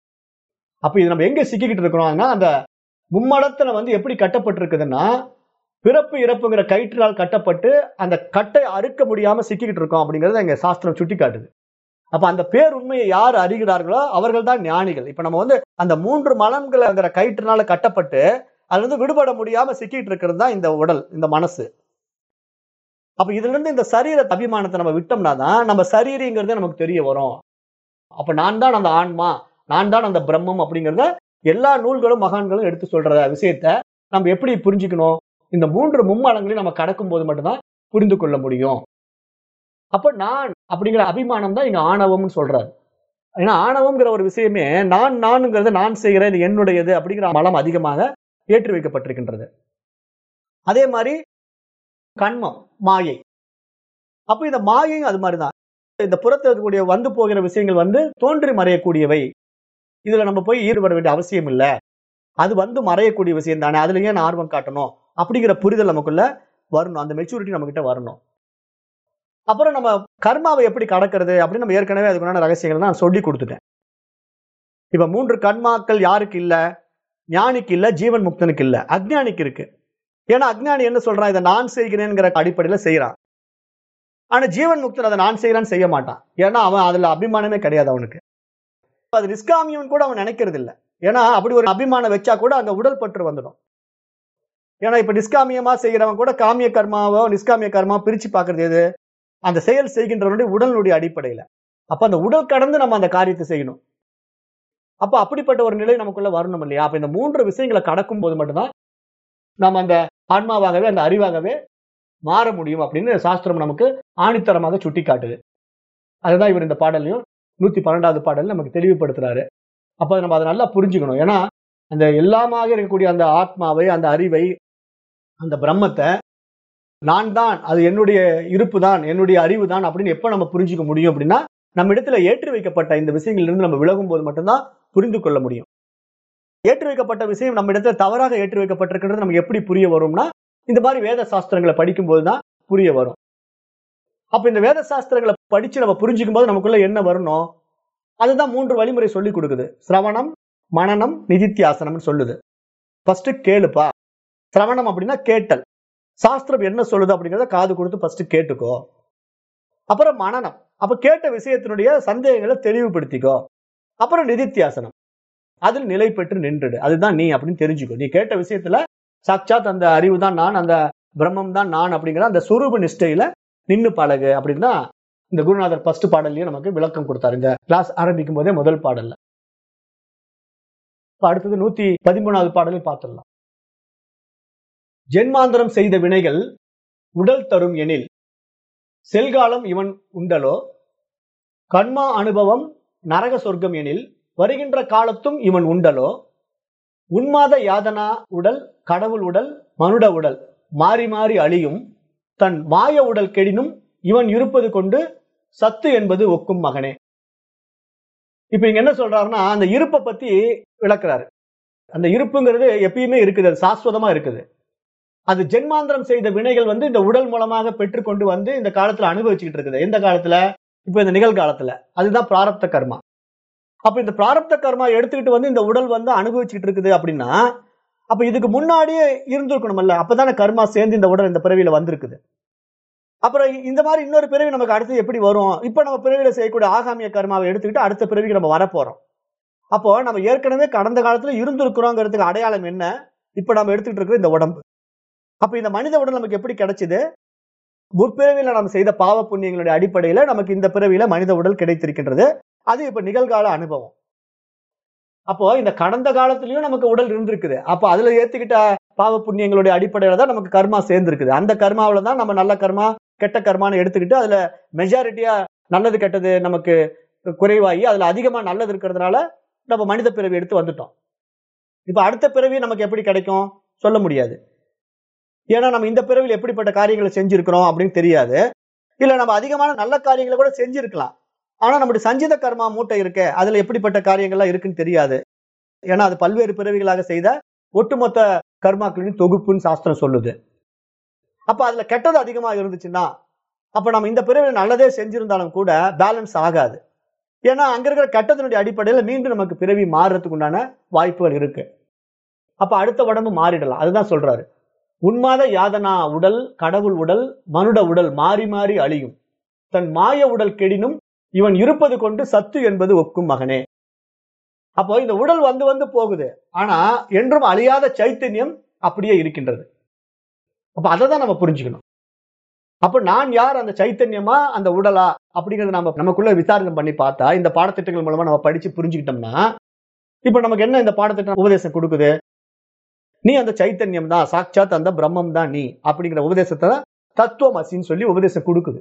அப்ப இது நம்ம எங்க சிக்கிக்கிட்டு இருக்கிறோம்னா அந்த மும்மடத்துல வந்து எப்படி கட்டப்பட்டிருக்குதுன்னா பிறப்பு இறப்புங்கிற கயிற்றினால் கட்டப்பட்டு அந்த கட்டை அறுக்க முடியாம சிக்கிக்கிட்டு இருக்கோம் அப்படிங்கறத எங்க சாஸ்திரம் சுட்டி காட்டுது அப்ப அந்த பேர் உண்மையை யார் அறிகிறார்களோ அவர்கள் தான் ஞானிகள் இப்ப நம்ம வந்து அந்த மூன்று மலன்கள்ங்கிற கயிற்றுனால கட்டப்பட்டு அதுல இருந்து விடுபட முடியாம சிக்கிட்டு இருக்கிறது தான் இந்த உடல் இந்த மனசு அப்ப இதுல இருந்து இந்த சரீர அபிமானத்தை நம்ம விட்டோம்னா தான் நம்ம சரீரிங்கிறது நமக்கு தெரிய வரும் அப்ப நான் தான் அந்த ஆன்மா நான் தான் அந்த பிரம்மம் அப்படிங்கறத எல்லா நூல்களும் மகான்களும் எடுத்து சொல்ற விஷயத்த நம்ம எப்படி புரிஞ்சுக்கணும் இந்த மூன்று மும்மலங்களையும் நம்ம கடக்கும் போது மட்டும்தான் புரிந்து கொள்ள முடியும் அப்ப நான் அப்படிங்கிற அபிமானம் தான் இங்க ஆணவம்னு சொல்றாரு ஏன்னா ஆணவம்ங்கிற ஒரு விஷயமே நான் நானுங்கிறது நான் செய்கிறேன் இது என்னுடையது அப்படிங்கிற மலம் அதிகமாக ஏற்றி வைக்கப்பட்டிருக்கின்றது அதே மாதிரி கண்மம் மாயை அப்ப இந்த மாயையும் அது மாதிரிதான் இந்த புறத்தில் இருக்கக்கூடிய வந்து போகிற விஷயங்கள் வந்து தோன்றி மறையக்கூடியவை இதுல நம்ம போய் ஈடுபட வேண்டிய அவசியம் இல்லை அது வந்து மறையக்கூடிய விஷயம் தானே அதுல ஏன் ஆர்வம் காட்டணும் அப்படிங்கிற புரிதல் நமக்குள்ள வரணும் அந்த மெச்சூரிட்டி நம்ம கிட்ட வரணும் அப்புறம் நம்ம கர்மாவை எப்படி கடக்கிறது அப்படின்னு நம்ம ஏற்கனவே அதுக்குண்டான ரகசியங்கள் நான் சொல்லி கொடுத்துட்டேன் இப்ப மூன்று கர்மாக்கள் யாருக்கு இல்ல ஞானிக்கு இல்ல ஜீவன் முக்தனுக்கு இல்ல அஜ்ஞானிக்கு இருக்கு ஏன்னா அஜ்ஞானி என்ன சொல்றான் இதை நான் செய்கிறேங்கிற அடிப்படையில செய்யறான் ஆனா ஜீவன் முக்தன் அதை நான் செய்யறான்னு செய்ய மாட்டான் ஏன்னா அவன் அதுல அபிமானமே கிடையாது அவனுக்கு அது நிஷ்காமியம் கூட அவன் நினைக்கிறது இல்ல ஏன்னா அப்படி ஒரு அபிமானம் வச்சா கூட அங்க உடல் பற்று வந்துடும் ஏன்னா இப்ப நிஷ்காமியமா செய்கிறவன் கூட காமிய கர்மாவோ நிஷ்காமிய கர்மா பிரிச்சு பாக்குறது எது அந்த செயல் செய்கின்றவனுடைய உடலுடைய அடிப்படையில அப்ப அந்த உடல் கடந்து நம்ம அந்த காரியத்தை செய்யணும் அப்ப அப்படிப்பட்ட ஒரு நிலை நமக்குள்ள வரணும் இல்லையா அப்ப இந்த மூன்று விஷயங்களை கடக்கும் போது மட்டும்தான் நம்ம அந்த ஆன்மாவாகவே அந்த அறிவாகவே மாற முடியும் அப்படின்னு சாஸ்திரம் நமக்கு ஆணித்தரமாக சுட்டி காட்டுது அதுதான் இவர் இந்த பாடலையும் நூத்தி பன்னெண்டாவது பாடல் நமக்கு தெளிவுபடுத்துறாரு அப்ப நம்ம அதை நல்லா புரிஞ்சுக்கணும் ஏன்னா அந்த எல்லாமாக இருக்கக்கூடிய அந்த ஆத்மாவை அந்த அறிவை அந்த பிரம்மத்தை நான் தான் அது என்னுடைய இருப்பு தான் என்னுடைய அறிவு தான் அப்படின்னு எப்ப நம்ம புரிஞ்சுக்க முடியும் அப்படின்னா நம்ம இடத்துல ஏற்றி வைக்கப்பட்ட இந்த விஷயங்கள்ல இருந்து நம்ம விலகும் போது மட்டும்தான் புரிந்து கொள்ள முடியும் ஏற்றி வைக்கப்பட்ட விஷயம் நம்ம இடத்துல தவறாக ஏற்றி வைக்கப்பட்டிருக்கிறது நமக்கு எப்படி புரிய வரும்னா இந்த மாதிரி வேத சாஸ்திரங்களை படிக்கும் போதுதான் புரிய வரும் அப்ப இந்த வேத சாஸ்திரங்களை படிச்சு நம்ம புரிஞ்சுக்கும் போது நமக்குள்ள என்ன வரணும் அதுதான் மூன்று வழிமுறை சொல்லி கொடுக்குது சிரவணம் மனநம் நிதித்தியாசனம்னு சொல்லுது ஃபர்ஸ்ட் கேளுப்பா சிரவணம் அப்படின்னா கேட்டல் சாஸ்திரம் என்ன சொல்லுது அப்படிங்கறத காது கொடுத்து ஃபர்ஸ்ட் கேட்டுக்கோ அப்புறம் மனநம் அப்ப கேட்ட விஷயத்தினுடைய சந்தேகங்களை தெளிவுபடுத்திக்கோ அப்புறம் நிதித்தியாசனம் அதில் நிலை பெற்று நின்றுடு அதுதான் நீ அப்படின்னு தெரிஞ்சுக்கோ நீ கேட்ட விஷயத்துல சாட்சாத் அந்த அறிவு தான் நான் அந்த பிரம்மம் தான் நான் அப்படிங்கிற அந்த சுரூப நிஷ்டையில நின்னு பழகு அப்படின்னு தான் இந்த குருநாதர் ஃபர்ஸ்ட் பாடல்லையும் நமக்கு விளக்கம் கொடுத்தாரு இந்த கிளாஸ் ஆரம்பிக்கும் போதே முதல் பாடல்ல இப்ப அடுத்தது நூத்தி பதிமூணாவது பாடலில் பார்த்துடலாம் ஜென்மாந்தரம் செய்த வினைகள் உடல் தரும் எனில் செல்காலம் இவன் உண்டலோ கண்மா அனுபவம் நரக சொர்க்கம் எனில் வருகின்ற காலத்தும் இவன் உண்டலோ உன்மாத யாதனா உடல் கடவுள் உடல் மனுட உடல் மாறி மாறி அழியும் தன் மாய உடல் கெடினும் இவன் இருப்பது கொண்டு சத்து என்பது ஒக்கும் மகனே இப்ப இங்க என்ன சொல்றாருன்னா அந்த இருப்பை பத்தி விளக்குறாரு அந்த இருப்புங்கிறது எப்பயுமே இருக்குது அது சாஸ்வதமா இருக்குது அது ஜென்மாந்திரம் செய்த வினைகள் வந்து இந்த உடல் மூலமாக பெற்றுக்கொண்டு வந்து இந்த காலத்துல அனுபவிச்சுக்கிட்டு இருக்குது எந்த காலத்துல இப்ப இந்த நிகழ்காலத்துல அதுதான் பிராரப்த கர்மா அப்ப இந்த பிராரப்த கர்மா எடுத்துக்கிட்டு வந்து இந்த உடல் வந்து அனுபவிச்சுக்கிட்டு இருக்குது அப்படின்னா அப்ப இதுக்கு முன்னாடியே இருந்திருக்கணும்ல அப்பதானே கர்மா சேர்ந்து இந்த உடல் இந்த பிறவியில வந்திருக்குது அப்புறம் இந்த மாதிரி இன்னொரு பிறவி நமக்கு அடுத்து எப்படி வரும் இப்ப நம்ம பிறவியில செய்யக்கூடிய ஆகாமிய கர்மாவை எடுத்துக்கிட்டு அடுத்த பிறவிக்கு நம்ம வரப்போறோம் அப்போ நம்ம ஏற்கனவே கடந்த காலத்துல இருந்திருக்கிறோங்கிறதுக்கு அடையாளம் என்ன இப்ப நம்ம எடுத்துக்கிட்டு இருக்கிற இந்த உடம்பு அப்ப இந்த மனித உடல் நமக்கு எப்படி கிடைச்சது முற்பிறவியில நம்ம செய்த பாவ புண்ணியங்களுடைய அடிப்படையில நமக்கு இந்த பிறவியில மனித உடல் கிடைத்திருக்கின்றது அது இப்ப நிகழ்கால அனுபவம் அப்போ இந்த கடந்த காலத்திலயும் நமக்கு உடல் இருந்திருக்குது அப்போ அதுல ஏத்துக்கிட்ட பாவ புண்ணியங்களுடைய அடிப்படையில தான் நமக்கு கர்மா சேர்ந்திருக்குது அந்த கர்மாவில தான் நம்ம நல்ல கர்மா கெட்ட கர்மான்னு எடுத்துக்கிட்டு அதுல மெஜாரிட்டியா நல்லது கெட்டது நமக்கு குறைவாகி அதுல அதிகமா நல்லது இருக்கிறதுனால நம்ம மனித பிறவி எடுத்து வந்துட்டோம் இப்ப அடுத்த பிறவி நமக்கு எப்படி கிடைக்கும் சொல்ல முடியாது ஏன்னா நம்ம இந்த பிறவியில் எப்படிப்பட்ட காரியங்களை செஞ்சிருக்கிறோம் அப்படின்னு தெரியாது இல்ல நம்ம அதிகமான நல்ல காரியங்களை கூட செஞ்சிருக்கலாம் ஆனா நம்முடைய சஞ்சித கர்மா மூட்டை இருக்கே அதுல எப்படிப்பட்ட காரியங்கள்லாம் இருக்குன்னு தெரியாது ஏன்னா அது பல்வேறு பிறவிகளாக செய்த ஒட்டுமொத்த கர்மாக்களின் தொகுப்புன்னு சாஸ்திரம் சொல்லுது அப்ப அதுல கெட்டது அதிகமா இருந்துச்சுன்னா அப்ப நம்ம இந்த பிறவியில் நல்லதே செஞ்சிருந்தாலும் கூட பேலன்ஸ் ஆகாது ஏன்னா அங்க இருக்கிற கெட்டதனுடைய அடிப்படையில மீண்டும் நமக்கு பிறவி மாறுறதுக்கு உண்டான வாய்ப்புகள் இருக்கு அப்ப அடுத்த உடம்பு மாறிடலாம் அதுதான் சொல்றாரு உன்மாத யாதனா உடல் கடவுள் உடல் மனுட உடல் மாறி மாறி அழியும் தன் மாய உடல் கெடினும் இவன் இருப்பது கொண்டு சத்து என்பது ஒக்கும் மகனே அப்போ இந்த உடல் வந்து வந்து போகுது ஆனா என்றும் அழியாத சைத்தன்யம் அப்படியே இருக்கின்றது அப்ப அதை தான் நம்ம புரிஞ்சுக்கணும் அப்ப நான் யார் அந்த சைத்தன்யமா அந்த உடலா அப்படிங்கறத நம்ம நமக்குள்ள விசாரணை பண்ணி பார்த்தா இந்த பாடத்திட்டங்கள் மூலமா நம்ம படிச்சு புரிஞ்சுக்கிட்டோம்னா இப்ப நமக்கு என்ன இந்த பாடத்திட்டம் உபதேசம் கொடுக்குது நீ அந்த சைத்தன்யம் தான் சாட்சாத் அந்த பிரம்மம் தான் நீ அப்படிங்கிற உபதேசத்தை தத்துவம் அசின்னு சொல்லி உபதேசம் கொடுக்குது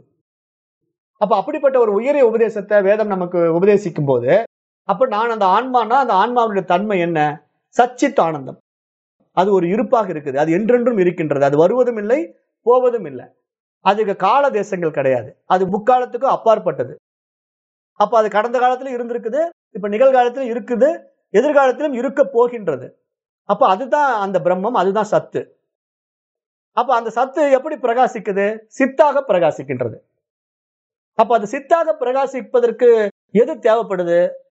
அப்ப அப்படிப்பட்ட ஒரு உயரிய உபதேசத்தை வேதம் நமக்கு உபதேசிக்கும் போது அப்ப நான் அந்த ஆன்மானா அந்த ஆன்மாவுடைய தன்மை என்ன சச்சித் ஆனந்தம் அது ஒரு இருப்பாக இருக்குது அது என்றென்றும் இருக்கின்றது அது வருவதும் இல்லை போவதும் இல்லை அதுக்கு கால தேசங்கள் கிடையாது அது முக்காலத்துக்கும் அப்பாற்பட்டது அப்ப அது கடந்த காலத்துல இருந்திருக்குது இப்ப நிகழ்காலத்துல இருக்குது எதிர்காலத்திலும் இருக்க போகின்றது அப்ப அதுதான் அந்த பிரம்மம் அதுதான் சத்து அப்ப அந்த சத்து எப்படி பிரகாசிக்குது சித்தாக பிரகாசிக்கின்றது அப்ப அது சித்தாக பிரகாசிப்பதற்கு எது தேவைப்படுது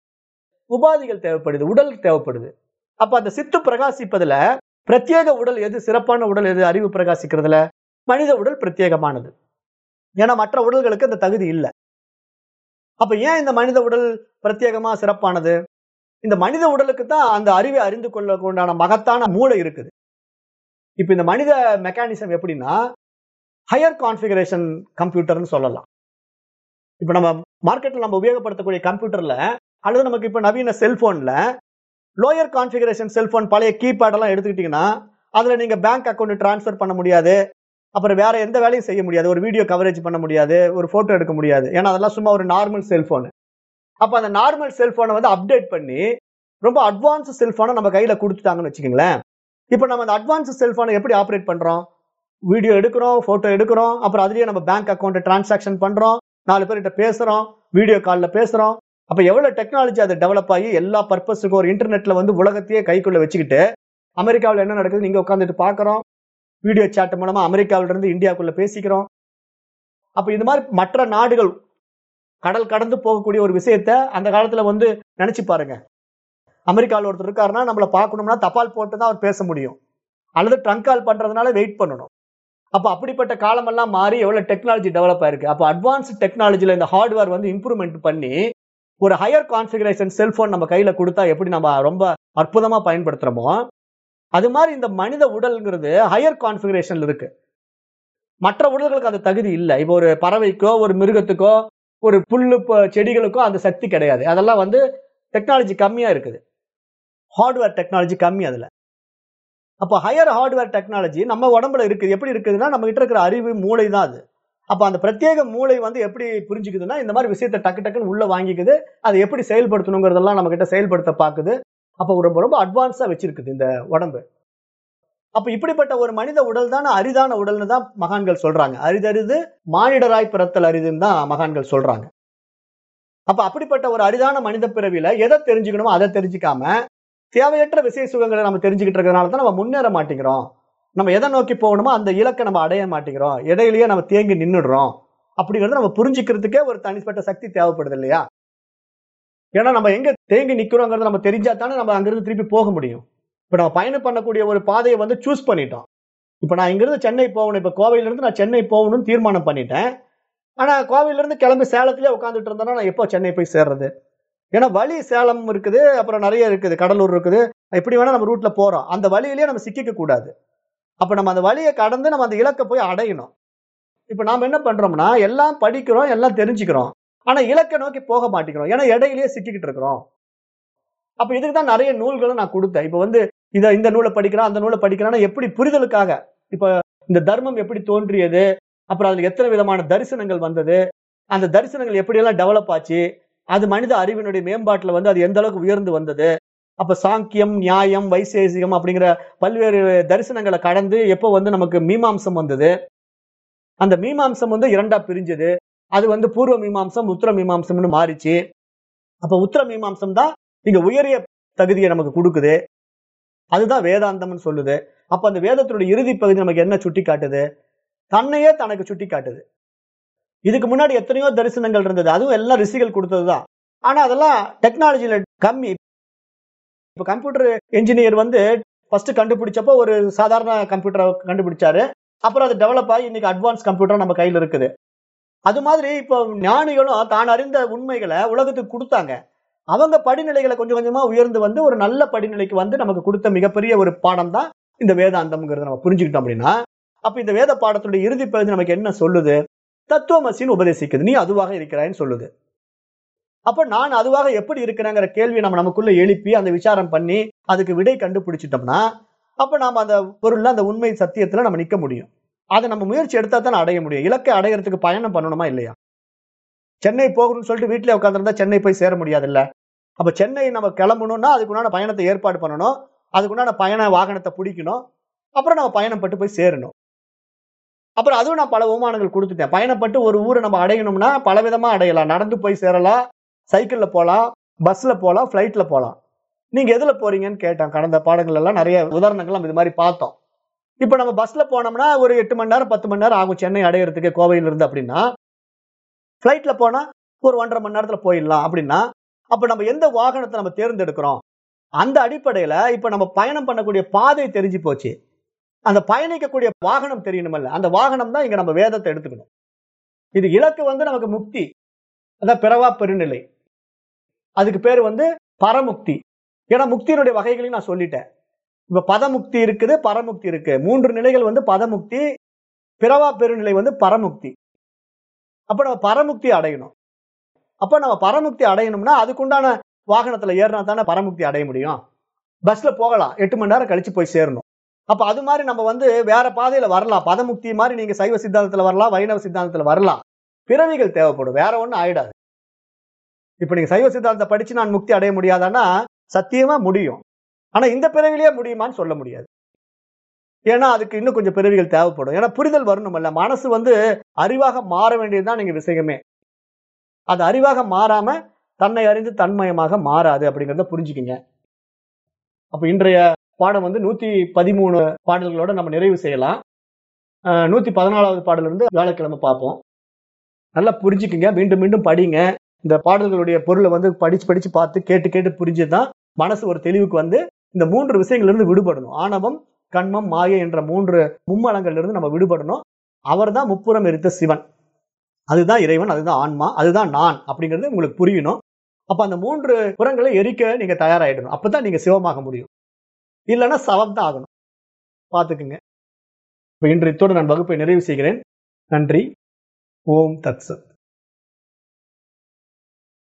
உபாதிகள் தேவைப்படுது உடல் தேவைப்படுது அப்ப அந்த சித்து பிரகாசிப்பதுல பிரத்யேக உடல் எது சிறப்பான உடல் எது அறிவு பிரகாசிக்கிறதுல மனித உடல் பிரத்யேகமானது ஏன்னா மற்ற உடல்களுக்கு அந்த தகுதி இல்லை அப்ப ஏன் இந்த மனித உடல் பிரத்யேகமா சிறப்பானது இந்த மனித உடலுக்கு தான் அந்த அறிவை அறிந்து கொள்ள உண்டான மகத்தான மூளை இருக்குது இப்ப இந்த மனித மெக்கானிசம் எப்படின்னா ஹையர் கான்ஃபிகரேஷன் கம்ப்யூட்டர்னு சொல்லலாம் இப்ப நம்ம மார்க்கெட்ல நம்ம உபயோகப்படுத்தக்கூடிய கம்ப்யூட்டர்ல அல்லது நமக்கு இப்ப நவீன செல்போன்ல லோயர் கான்ஃபிகரேஷன் செல்போன் பழைய கீபேட் எல்லாம் எடுத்துக்கிட்டீங்கன்னா அதுல நீங்க பேங்க் அக்கௌண்ட் டிரான்ஸ்ஃபர் பண்ண முடியாது அப்புறம் வேற எந்த வேலையும் செய்ய முடியாது ஒரு வீடியோ கவரேஜ் பண்ண முடியாது ஒரு போட்டோ எடுக்க முடியாது ஏன்னா அதெல்லாம் சும்மா ஒரு நார்மல் செல்போன் அப்ப அந்த நார்மல் செல்போனை வந்து அப்டேட் பண்ணி ரொம்ப அட்வான்ஸ் செல்போனை நம்ம கையில கொடுத்துட்டாங்கன்னு வச்சுக்கோங்களேன் இப்போ நம்ம அந்த அட்வான்ஸ் செல்போனை எப்படி ஆப்ரேட் பண்றோம் வீடியோ எடுக்கிறோம் போட்டோ எடுக்கிறோம் அப்புறம் அதுலயே நம்ம பேங்க் அக்கௌண்ட் டிரான்சாக்ஷன் பண்றோம் நாலு பேர்கிட்ட பேசுறோம் வீடியோ காலில் பேசுறோம் அப்ப எவ்வளவு டெக்னாலஜி அது டெவலப் ஆகி எல்லா பர்பஸுக்கும் ஒரு இன்டர்நெட்ல வந்து உலகத்தையே கைக்குள்ள வச்சுக்கிட்டு அமெரிக்காவில் என்ன நடக்குது நீங்க உட்காந்துட்டு பாக்குறோம் வீடியோ சாட் மூலமா அமெரிக்காவில இருந்து இந்தியாவுக்குள்ள பேசிக்கிறோம் அப்ப இது மாதிரி மற்ற நாடுகள் கடல் கடந்து போகக்கூடிய ஒரு விஷயத்த அந்த காலத்துல வந்து நினைச்சு பாருங்க அமெரிக்காவில் ஒருத்தர் இருக்காருன்னா நம்மள பார்க்கணும்னா தபால் போட்டு தான் அவர் பேச முடியும் அல்லது ட்ரங்க் கால் பண்றதுனால வெயிட் பண்ணணும் அப்ப அப்படிப்பட்ட காலமெல்லாம் மாறி எவ்வளவு டெக்னாலஜி டெவலப் ஆயிருக்கு அப்போ அட்வான்ஸ் டெக்னாலஜில இந்த ஹார்ட்வேர் வந்து இம்ப்ரூவ்மெண்ட் பண்ணி ஒரு ஹையர் கான்ஃபிகரேஷன் செல்போன் நம்ம கையில கொடுத்தா எப்படி நம்ம ரொம்ப அற்புதமா பயன்படுத்துறோமோ அது மாதிரி இந்த மனித உடல்ங்கிறது ஹையர் கான்ஃபிகரேஷன்ல இருக்கு மற்ற உடல்களுக்கு அந்த தகுதி இல்லை இப்போ ஒரு பறவைக்கோ ஒரு மிருகத்துக்கோ ஒரு புல்லு ப- செடிகளுக்கோ அந்த சக்தி கிடையாது அதெல்லாம் வந்து டெக்னாலஜி கம்மியா இருக்குது ஹார்ட்வேர் டெக்னாலஜி கம்மி அதுல அப்போ ஹையர் ஹார்ட்வேர் டெக்னாலஜி நம்ம உடம்புல இருக்குது எப்படி இருக்குதுன்னா நம்ம கிட்ட இருக்கிற அறிவு மூளை தான் அது அப்ப அந்த பிரத்யேக மூளை வந்து எப்படி புரிஞ்சுக்குதுன்னா இந்த மாதிரி விஷயத்தை டக்கு டக்குன்னு உள்ள வாங்கிக்குது அதை எப்படி செயல்படுத்தணுங்கிறதெல்லாம் நம்ம கிட்ட செயல்படுத்த பாக்குது அப்ப ரொம்ப ரொம்ப அட்வான்ஸா வச்சிருக்குது இந்த உடம்பு அப்ப இப்படிப்பட்ட ஒரு மனித உடல் தான் அரிதான உடல்னு தான் மகான்கள் சொல்றாங்க அரிதறிது மானிடராய் பிறத்தல் அரிதுன்னு தான் மகான்கள் சொல்றாங்க அப்ப அப்படிப்பட்ட ஒரு அரிதான மனித பிறவில எதை தெரிஞ்சுக்கணுமோ அதை தெரிஞ்சுக்காம தேவையற்ற விசை சுகங்களை நம்ம தெரிஞ்சுக்கிட்டு இருக்கிறதுனால தான் நம்ம முன்னேற மாட்டேங்கிறோம் நம்ம எதை நோக்கி போகணுமோ அந்த இலக்கை நம்ம அடைய மாட்டேங்கிறோம் இடையிலேயே நம்ம தேங்கி நின்னுடுறோம் அப்படிங்கறத நம்ம புரிஞ்சுக்கிறதுக்கே ஒரு தனிப்பட்ட சக்தி தேவைப்படுது இல்லையா ஏன்னா நம்ம எங்க தேங்கி நிக்கிறோங்கிறத நம்ம தெரிஞ்சா தானே நம்ம அங்கிருந்து திருப்பி போக முடியும் இப்ப நம்ம பயணம் பண்ணக்கூடிய ஒரு பாதையை வந்து சூஸ் பண்ணிட்டோம் இப்ப நான் இங்கிருந்து சென்னை போகணும் இப்ப கோவையில இருந்து நான் சென்னை போகணும்னு தீர்மானம் பண்ணிட்டேன் ஆனா கோவையில இருந்து கிளம்பி சேலத்திலே உட்காந்துட்டு இருந்தேன்னா நான் எப்போ சென்னை போய் சேர்றது ஏன்னா வழி சேலம் இருக்குது அப்புறம் நிறைய இருக்குது கடலூர் இருக்குது எப்படி வேணா நம்ம ரூட்ல போறோம் அந்த வழியிலேயே நம்ம சிக்கிக்க கூடாது அப்ப நம்ம அந்த வழியை கடந்து நம்ம அந்த இலக்கை போய் அடையணும் இப்ப நாம என்ன பண்றோம்னா எல்லாம் படிக்கிறோம் எல்லாம் தெரிஞ்சுக்கிறோம் ஆனா இலக்கை நோக்கி போக மாட்டேங்கிறோம் ஏன்னா இடையிலேயே சிக்கிக்கிட்டு இருக்கிறோம் அப்ப இதுக்கு தான் நிறைய நூல்களும் நான் கொடுத்தேன் இப்ப வந்து இத இந்த நூலை படிக்கிறேன் அந்த நூலை படிக்கிறான்னா எப்படி புரிதலுக்காக இப்ப இந்த தர்மம் எப்படி தோன்றியது அப்புறம் அதுல எத்தனை விதமான தரிசனங்கள் வந்தது அந்த தரிசனங்கள் எப்படியெல்லாம் டெவலப் ஆச்சு அது மனித அறிவினுடைய மேம்பாட்டுல வந்து அது எந்த அளவுக்கு உயர்ந்து வந்தது அப்ப சாங்கியம் நியாயம் வைசேசிகம் அப்படிங்கிற பல்வேறு தரிசனங்களை கடந்து எப்போ வந்து நமக்கு மீமாம்சம் வந்தது அந்த மீமாம்சம் வந்து இரண்டா பிரிஞ்சது அது வந்து பூர்வ மீமாம்சம் உத்தர மீமாம்சம்னு மாறிச்சு அப்ப உத்தர மீமாம்சம் தான் இங்க உயரிய தகுதியை நமக்கு கொடுக்குது அதுதான் வேதாந்தம்னு சொல்லுது அப்ப அந்த வேதத்தினுடைய இறுதி பகுதி நமக்கு என்ன சுட்டி காட்டுது தன்னையே தனக்கு சுட்டி காட்டுது இதுக்கு முன்னாடி எத்தனையோ தரிசனங்கள் இருந்தது அதுவும் எல்லாம் ரிஷிகள் கொடுத்ததுதான் ஆனா அதெல்லாம் டெக்னாலஜில கம்மி இப்ப கம்ப்யூட்டர் என்ஜினியர் வந்து ஃபர்ஸ்ட் கண்டுபிடிச்சப்போ ஒரு சாதாரண கம்ப்யூட்டரை கண்டுபிடிச்சாரு அப்புறம் அது டெவலப் ஆகி இன்னைக்கு அட்வான்ஸ் கம்ப்யூட்டர் நம்ம கையில இருக்குது அது மாதிரி இப்போ ஞானிகளும் தான் அறிந்த உண்மைகளை உலகத்துக்கு கொடுத்தாங்க அவங்க படிநிலைகளை கொஞ்சம் கொஞ்சமா உயர்ந்து வந்து ஒரு நல்ல படிநிலைக்கு வந்து நமக்கு கொடுத்த மிகப்பெரிய ஒரு பாடம் தான் இந்த வேதாந்தம்ங்கிறத நம்ம புரிஞ்சுக்கிட்டோம் அப்படின்னா அப்ப இந்த வேத பாடத்துடைய இறுதி பகுதி நமக்கு என்ன சொல்லுது தத்துவமசின்னு உபதேசிக்குது நீ அதுவாக இருக்கிறாய்ன்னு சொல்லுது அப்ப நான் அதுவாக எப்படி இருக்கிறேங்கிற கேள்வி நம்ம நமக்குள்ள எழுப்பி அந்த விசாரம் பண்ணி அதுக்கு விடை கண்டுபிடிச்சிட்டோம்னா அப்ப நாம அந்த பொருள்ல அந்த உண்மை சத்தியத்துல நம்ம நிக்க முடியும் அதை நம்ம முயற்சி எடுத்தா தான் அடைய முடியும் இலக்கை அடையறதுக்கு பயணம் பண்ணணுமா இல்லையா சென்னை போகணும்னு சொல்லிட்டு வீட்டுல உட்காந்துருந்தா சென்னை போய் சேர முடியாது இல்ல அப்ப சென்னை நம்ம கிளம்பணும்னா அதுக்குண்டான பயணத்தை ஏற்பாடு பண்ணணும் அதுக்குண்டான பயண வாகனத்தை பிடிக்கணும் அப்புறம் நம்ம பயணப்பட்டு போய் சேரணும் அப்புறம் அதுவும் நான் பல உமானங்கள் கொடுத்துட்டேன் பயணப்பட்டு ஒரு ஊரை நம்ம அடையணும்னா பல விதமா அடையலாம் நடந்து போய் சேரலாம் சைக்கிள்ல போகலாம் பஸ்ல போகலாம் ஃபிளைட்ல போகலாம் நீங்க எதுல போறீங்கன்னு கேட்டேன் கடந்த பாடங்கள் எல்லாம் நிறைய உதாரணங்கள் நம்ம இது மாதிரி பார்த்தோம் இப்ப நம்ம பஸ்ல போனோம்னா ஒரு எட்டு மணி நேரம் பத்து மணி நேரம் ஆகும் சென்னை அடையிறதுக்கு கோவையில இருந்து அப்படின்னா ஃபிளைட்ல போனா ஒரு ஒன்றரை மணி நேரத்துல போயிடலாம் அப்படின்னா அப்ப நம்ம எந்த வாகனத்தை நம்ம தேர்ந்தெடுக்கிறோம் அந்த அடிப்படையில இப்ப நம்ம பயணம் பண்ணக்கூடிய பாதை தெரிஞ்சு போச்சு அந்த பயணிக்கக்கூடிய வாகனம் தெரியணுமல்ல அந்த வாகனம் தான் இங்க நம்ம வேதத்தை எடுத்துக்கணும் இது இலக்கு வந்து நமக்கு முக்தி அதான் பிறவா பெருநிலை அதுக்கு பேர் வந்து பரமுக்தி ஏன்னா முக்தியினுடைய வகைகளையும் நான் சொல்லிட்டேன் இப்ப பதமுக்தி இருக்குது பரமுக்தி இருக்கு மூன்று நிலைகள் வந்து பதமுக்தி பிறவா பெருநிலை வந்து பரமுக்தி அப்ப நம்ம பரமுக்தி அடையணும் அப்ப நம்ம பரமுக்தி அடையணும்னா அதுக்குண்டான வாகனத்துல ஏறினா தானே பரமுக்தி அடைய முடியும் பஸ்ல போகலாம் எட்டு மணி நேரம் கழிச்சு போய் சேரணும் அப்ப அது மாதிரி நம்ம வந்து வேற பாதையில வரலாம் பதமுக்தி மாதிரி நீங்க சைவ சித்தாந்தத்துல வரலாம் வைணவ சித்தாந்தத்துல வரலாம் பிறவிகள் தேவைப்படும் வேற ஒண்ணும் ஆயிடாது இப்ப நீங்க சைவ சித்தாந்தத்தை படிச்சு நான் முக்தி அடைய முடியாதான்னா சத்தியமா முடியும் ஆனா இந்த பிறவிலேயே முடியுமான்னு சொல்ல முடியாது ஏன்னா அதுக்கு இன்னும் கொஞ்சம் பிறவிகள் தேவைப்படும் ஏன்னா புரிதல் வரணும்ல மனசு வந்து அறிவாக மாற வேண்டியதுதான் நீங்க விஷயமே அது அறிவாக மாறாம தன்னை அறிந்து தன்மயமாக மாறாது அப்படிங்கறத புரிஞ்சுக்கிங்க அப்ப இன்றைய பாடம் வந்து நூத்தி பதிமூணு பாடல்களோட நம்ம நிறைவு செய்யலாம் அஹ் நூத்தி பதினாலாவது பாடல் இருந்து வியாழக்கிழமை பார்ப்போம் நல்லா புரிஞ்சுக்குங்க மீண்டும் மீண்டும் படிங்க இந்த பாடல்களுடைய பொருளை வந்து படிச்சு படிச்சு பார்த்து கேட்டு கேட்டு புரிஞ்சுதான் மனசு ஒரு தெளிவுக்கு வந்து இந்த மூன்று விஷயங்கள்ல இருந்து விடுபடணும் ஆணவம் கண்மம் மாயை என்ற மூன்று மும்மலங்கள்ல இருந்து நம்ம விடுபடணும் அவர்தான் முப்புறம் எரித்த சிவன் அதுதான் இறைவன் அதுதான் ஆன்மா அதுதான் நான் அப்படிங்கிறது உங்களுக்கு புரியணும் அப்ப அந்த மூன்று புறங்களை எரிக்க நீங்க தயாராயிடணும் அப்பதான் நீங்க சிவமாக முடியும் இல்லைன்னா சவம் தான் ஆகணும் பார்த்துக்குங்க இப்ப இன்று இத்தோடு நான் வகுப்பை நிறைவு செய்கிறேன் நன்றி ஓம் தத்சத்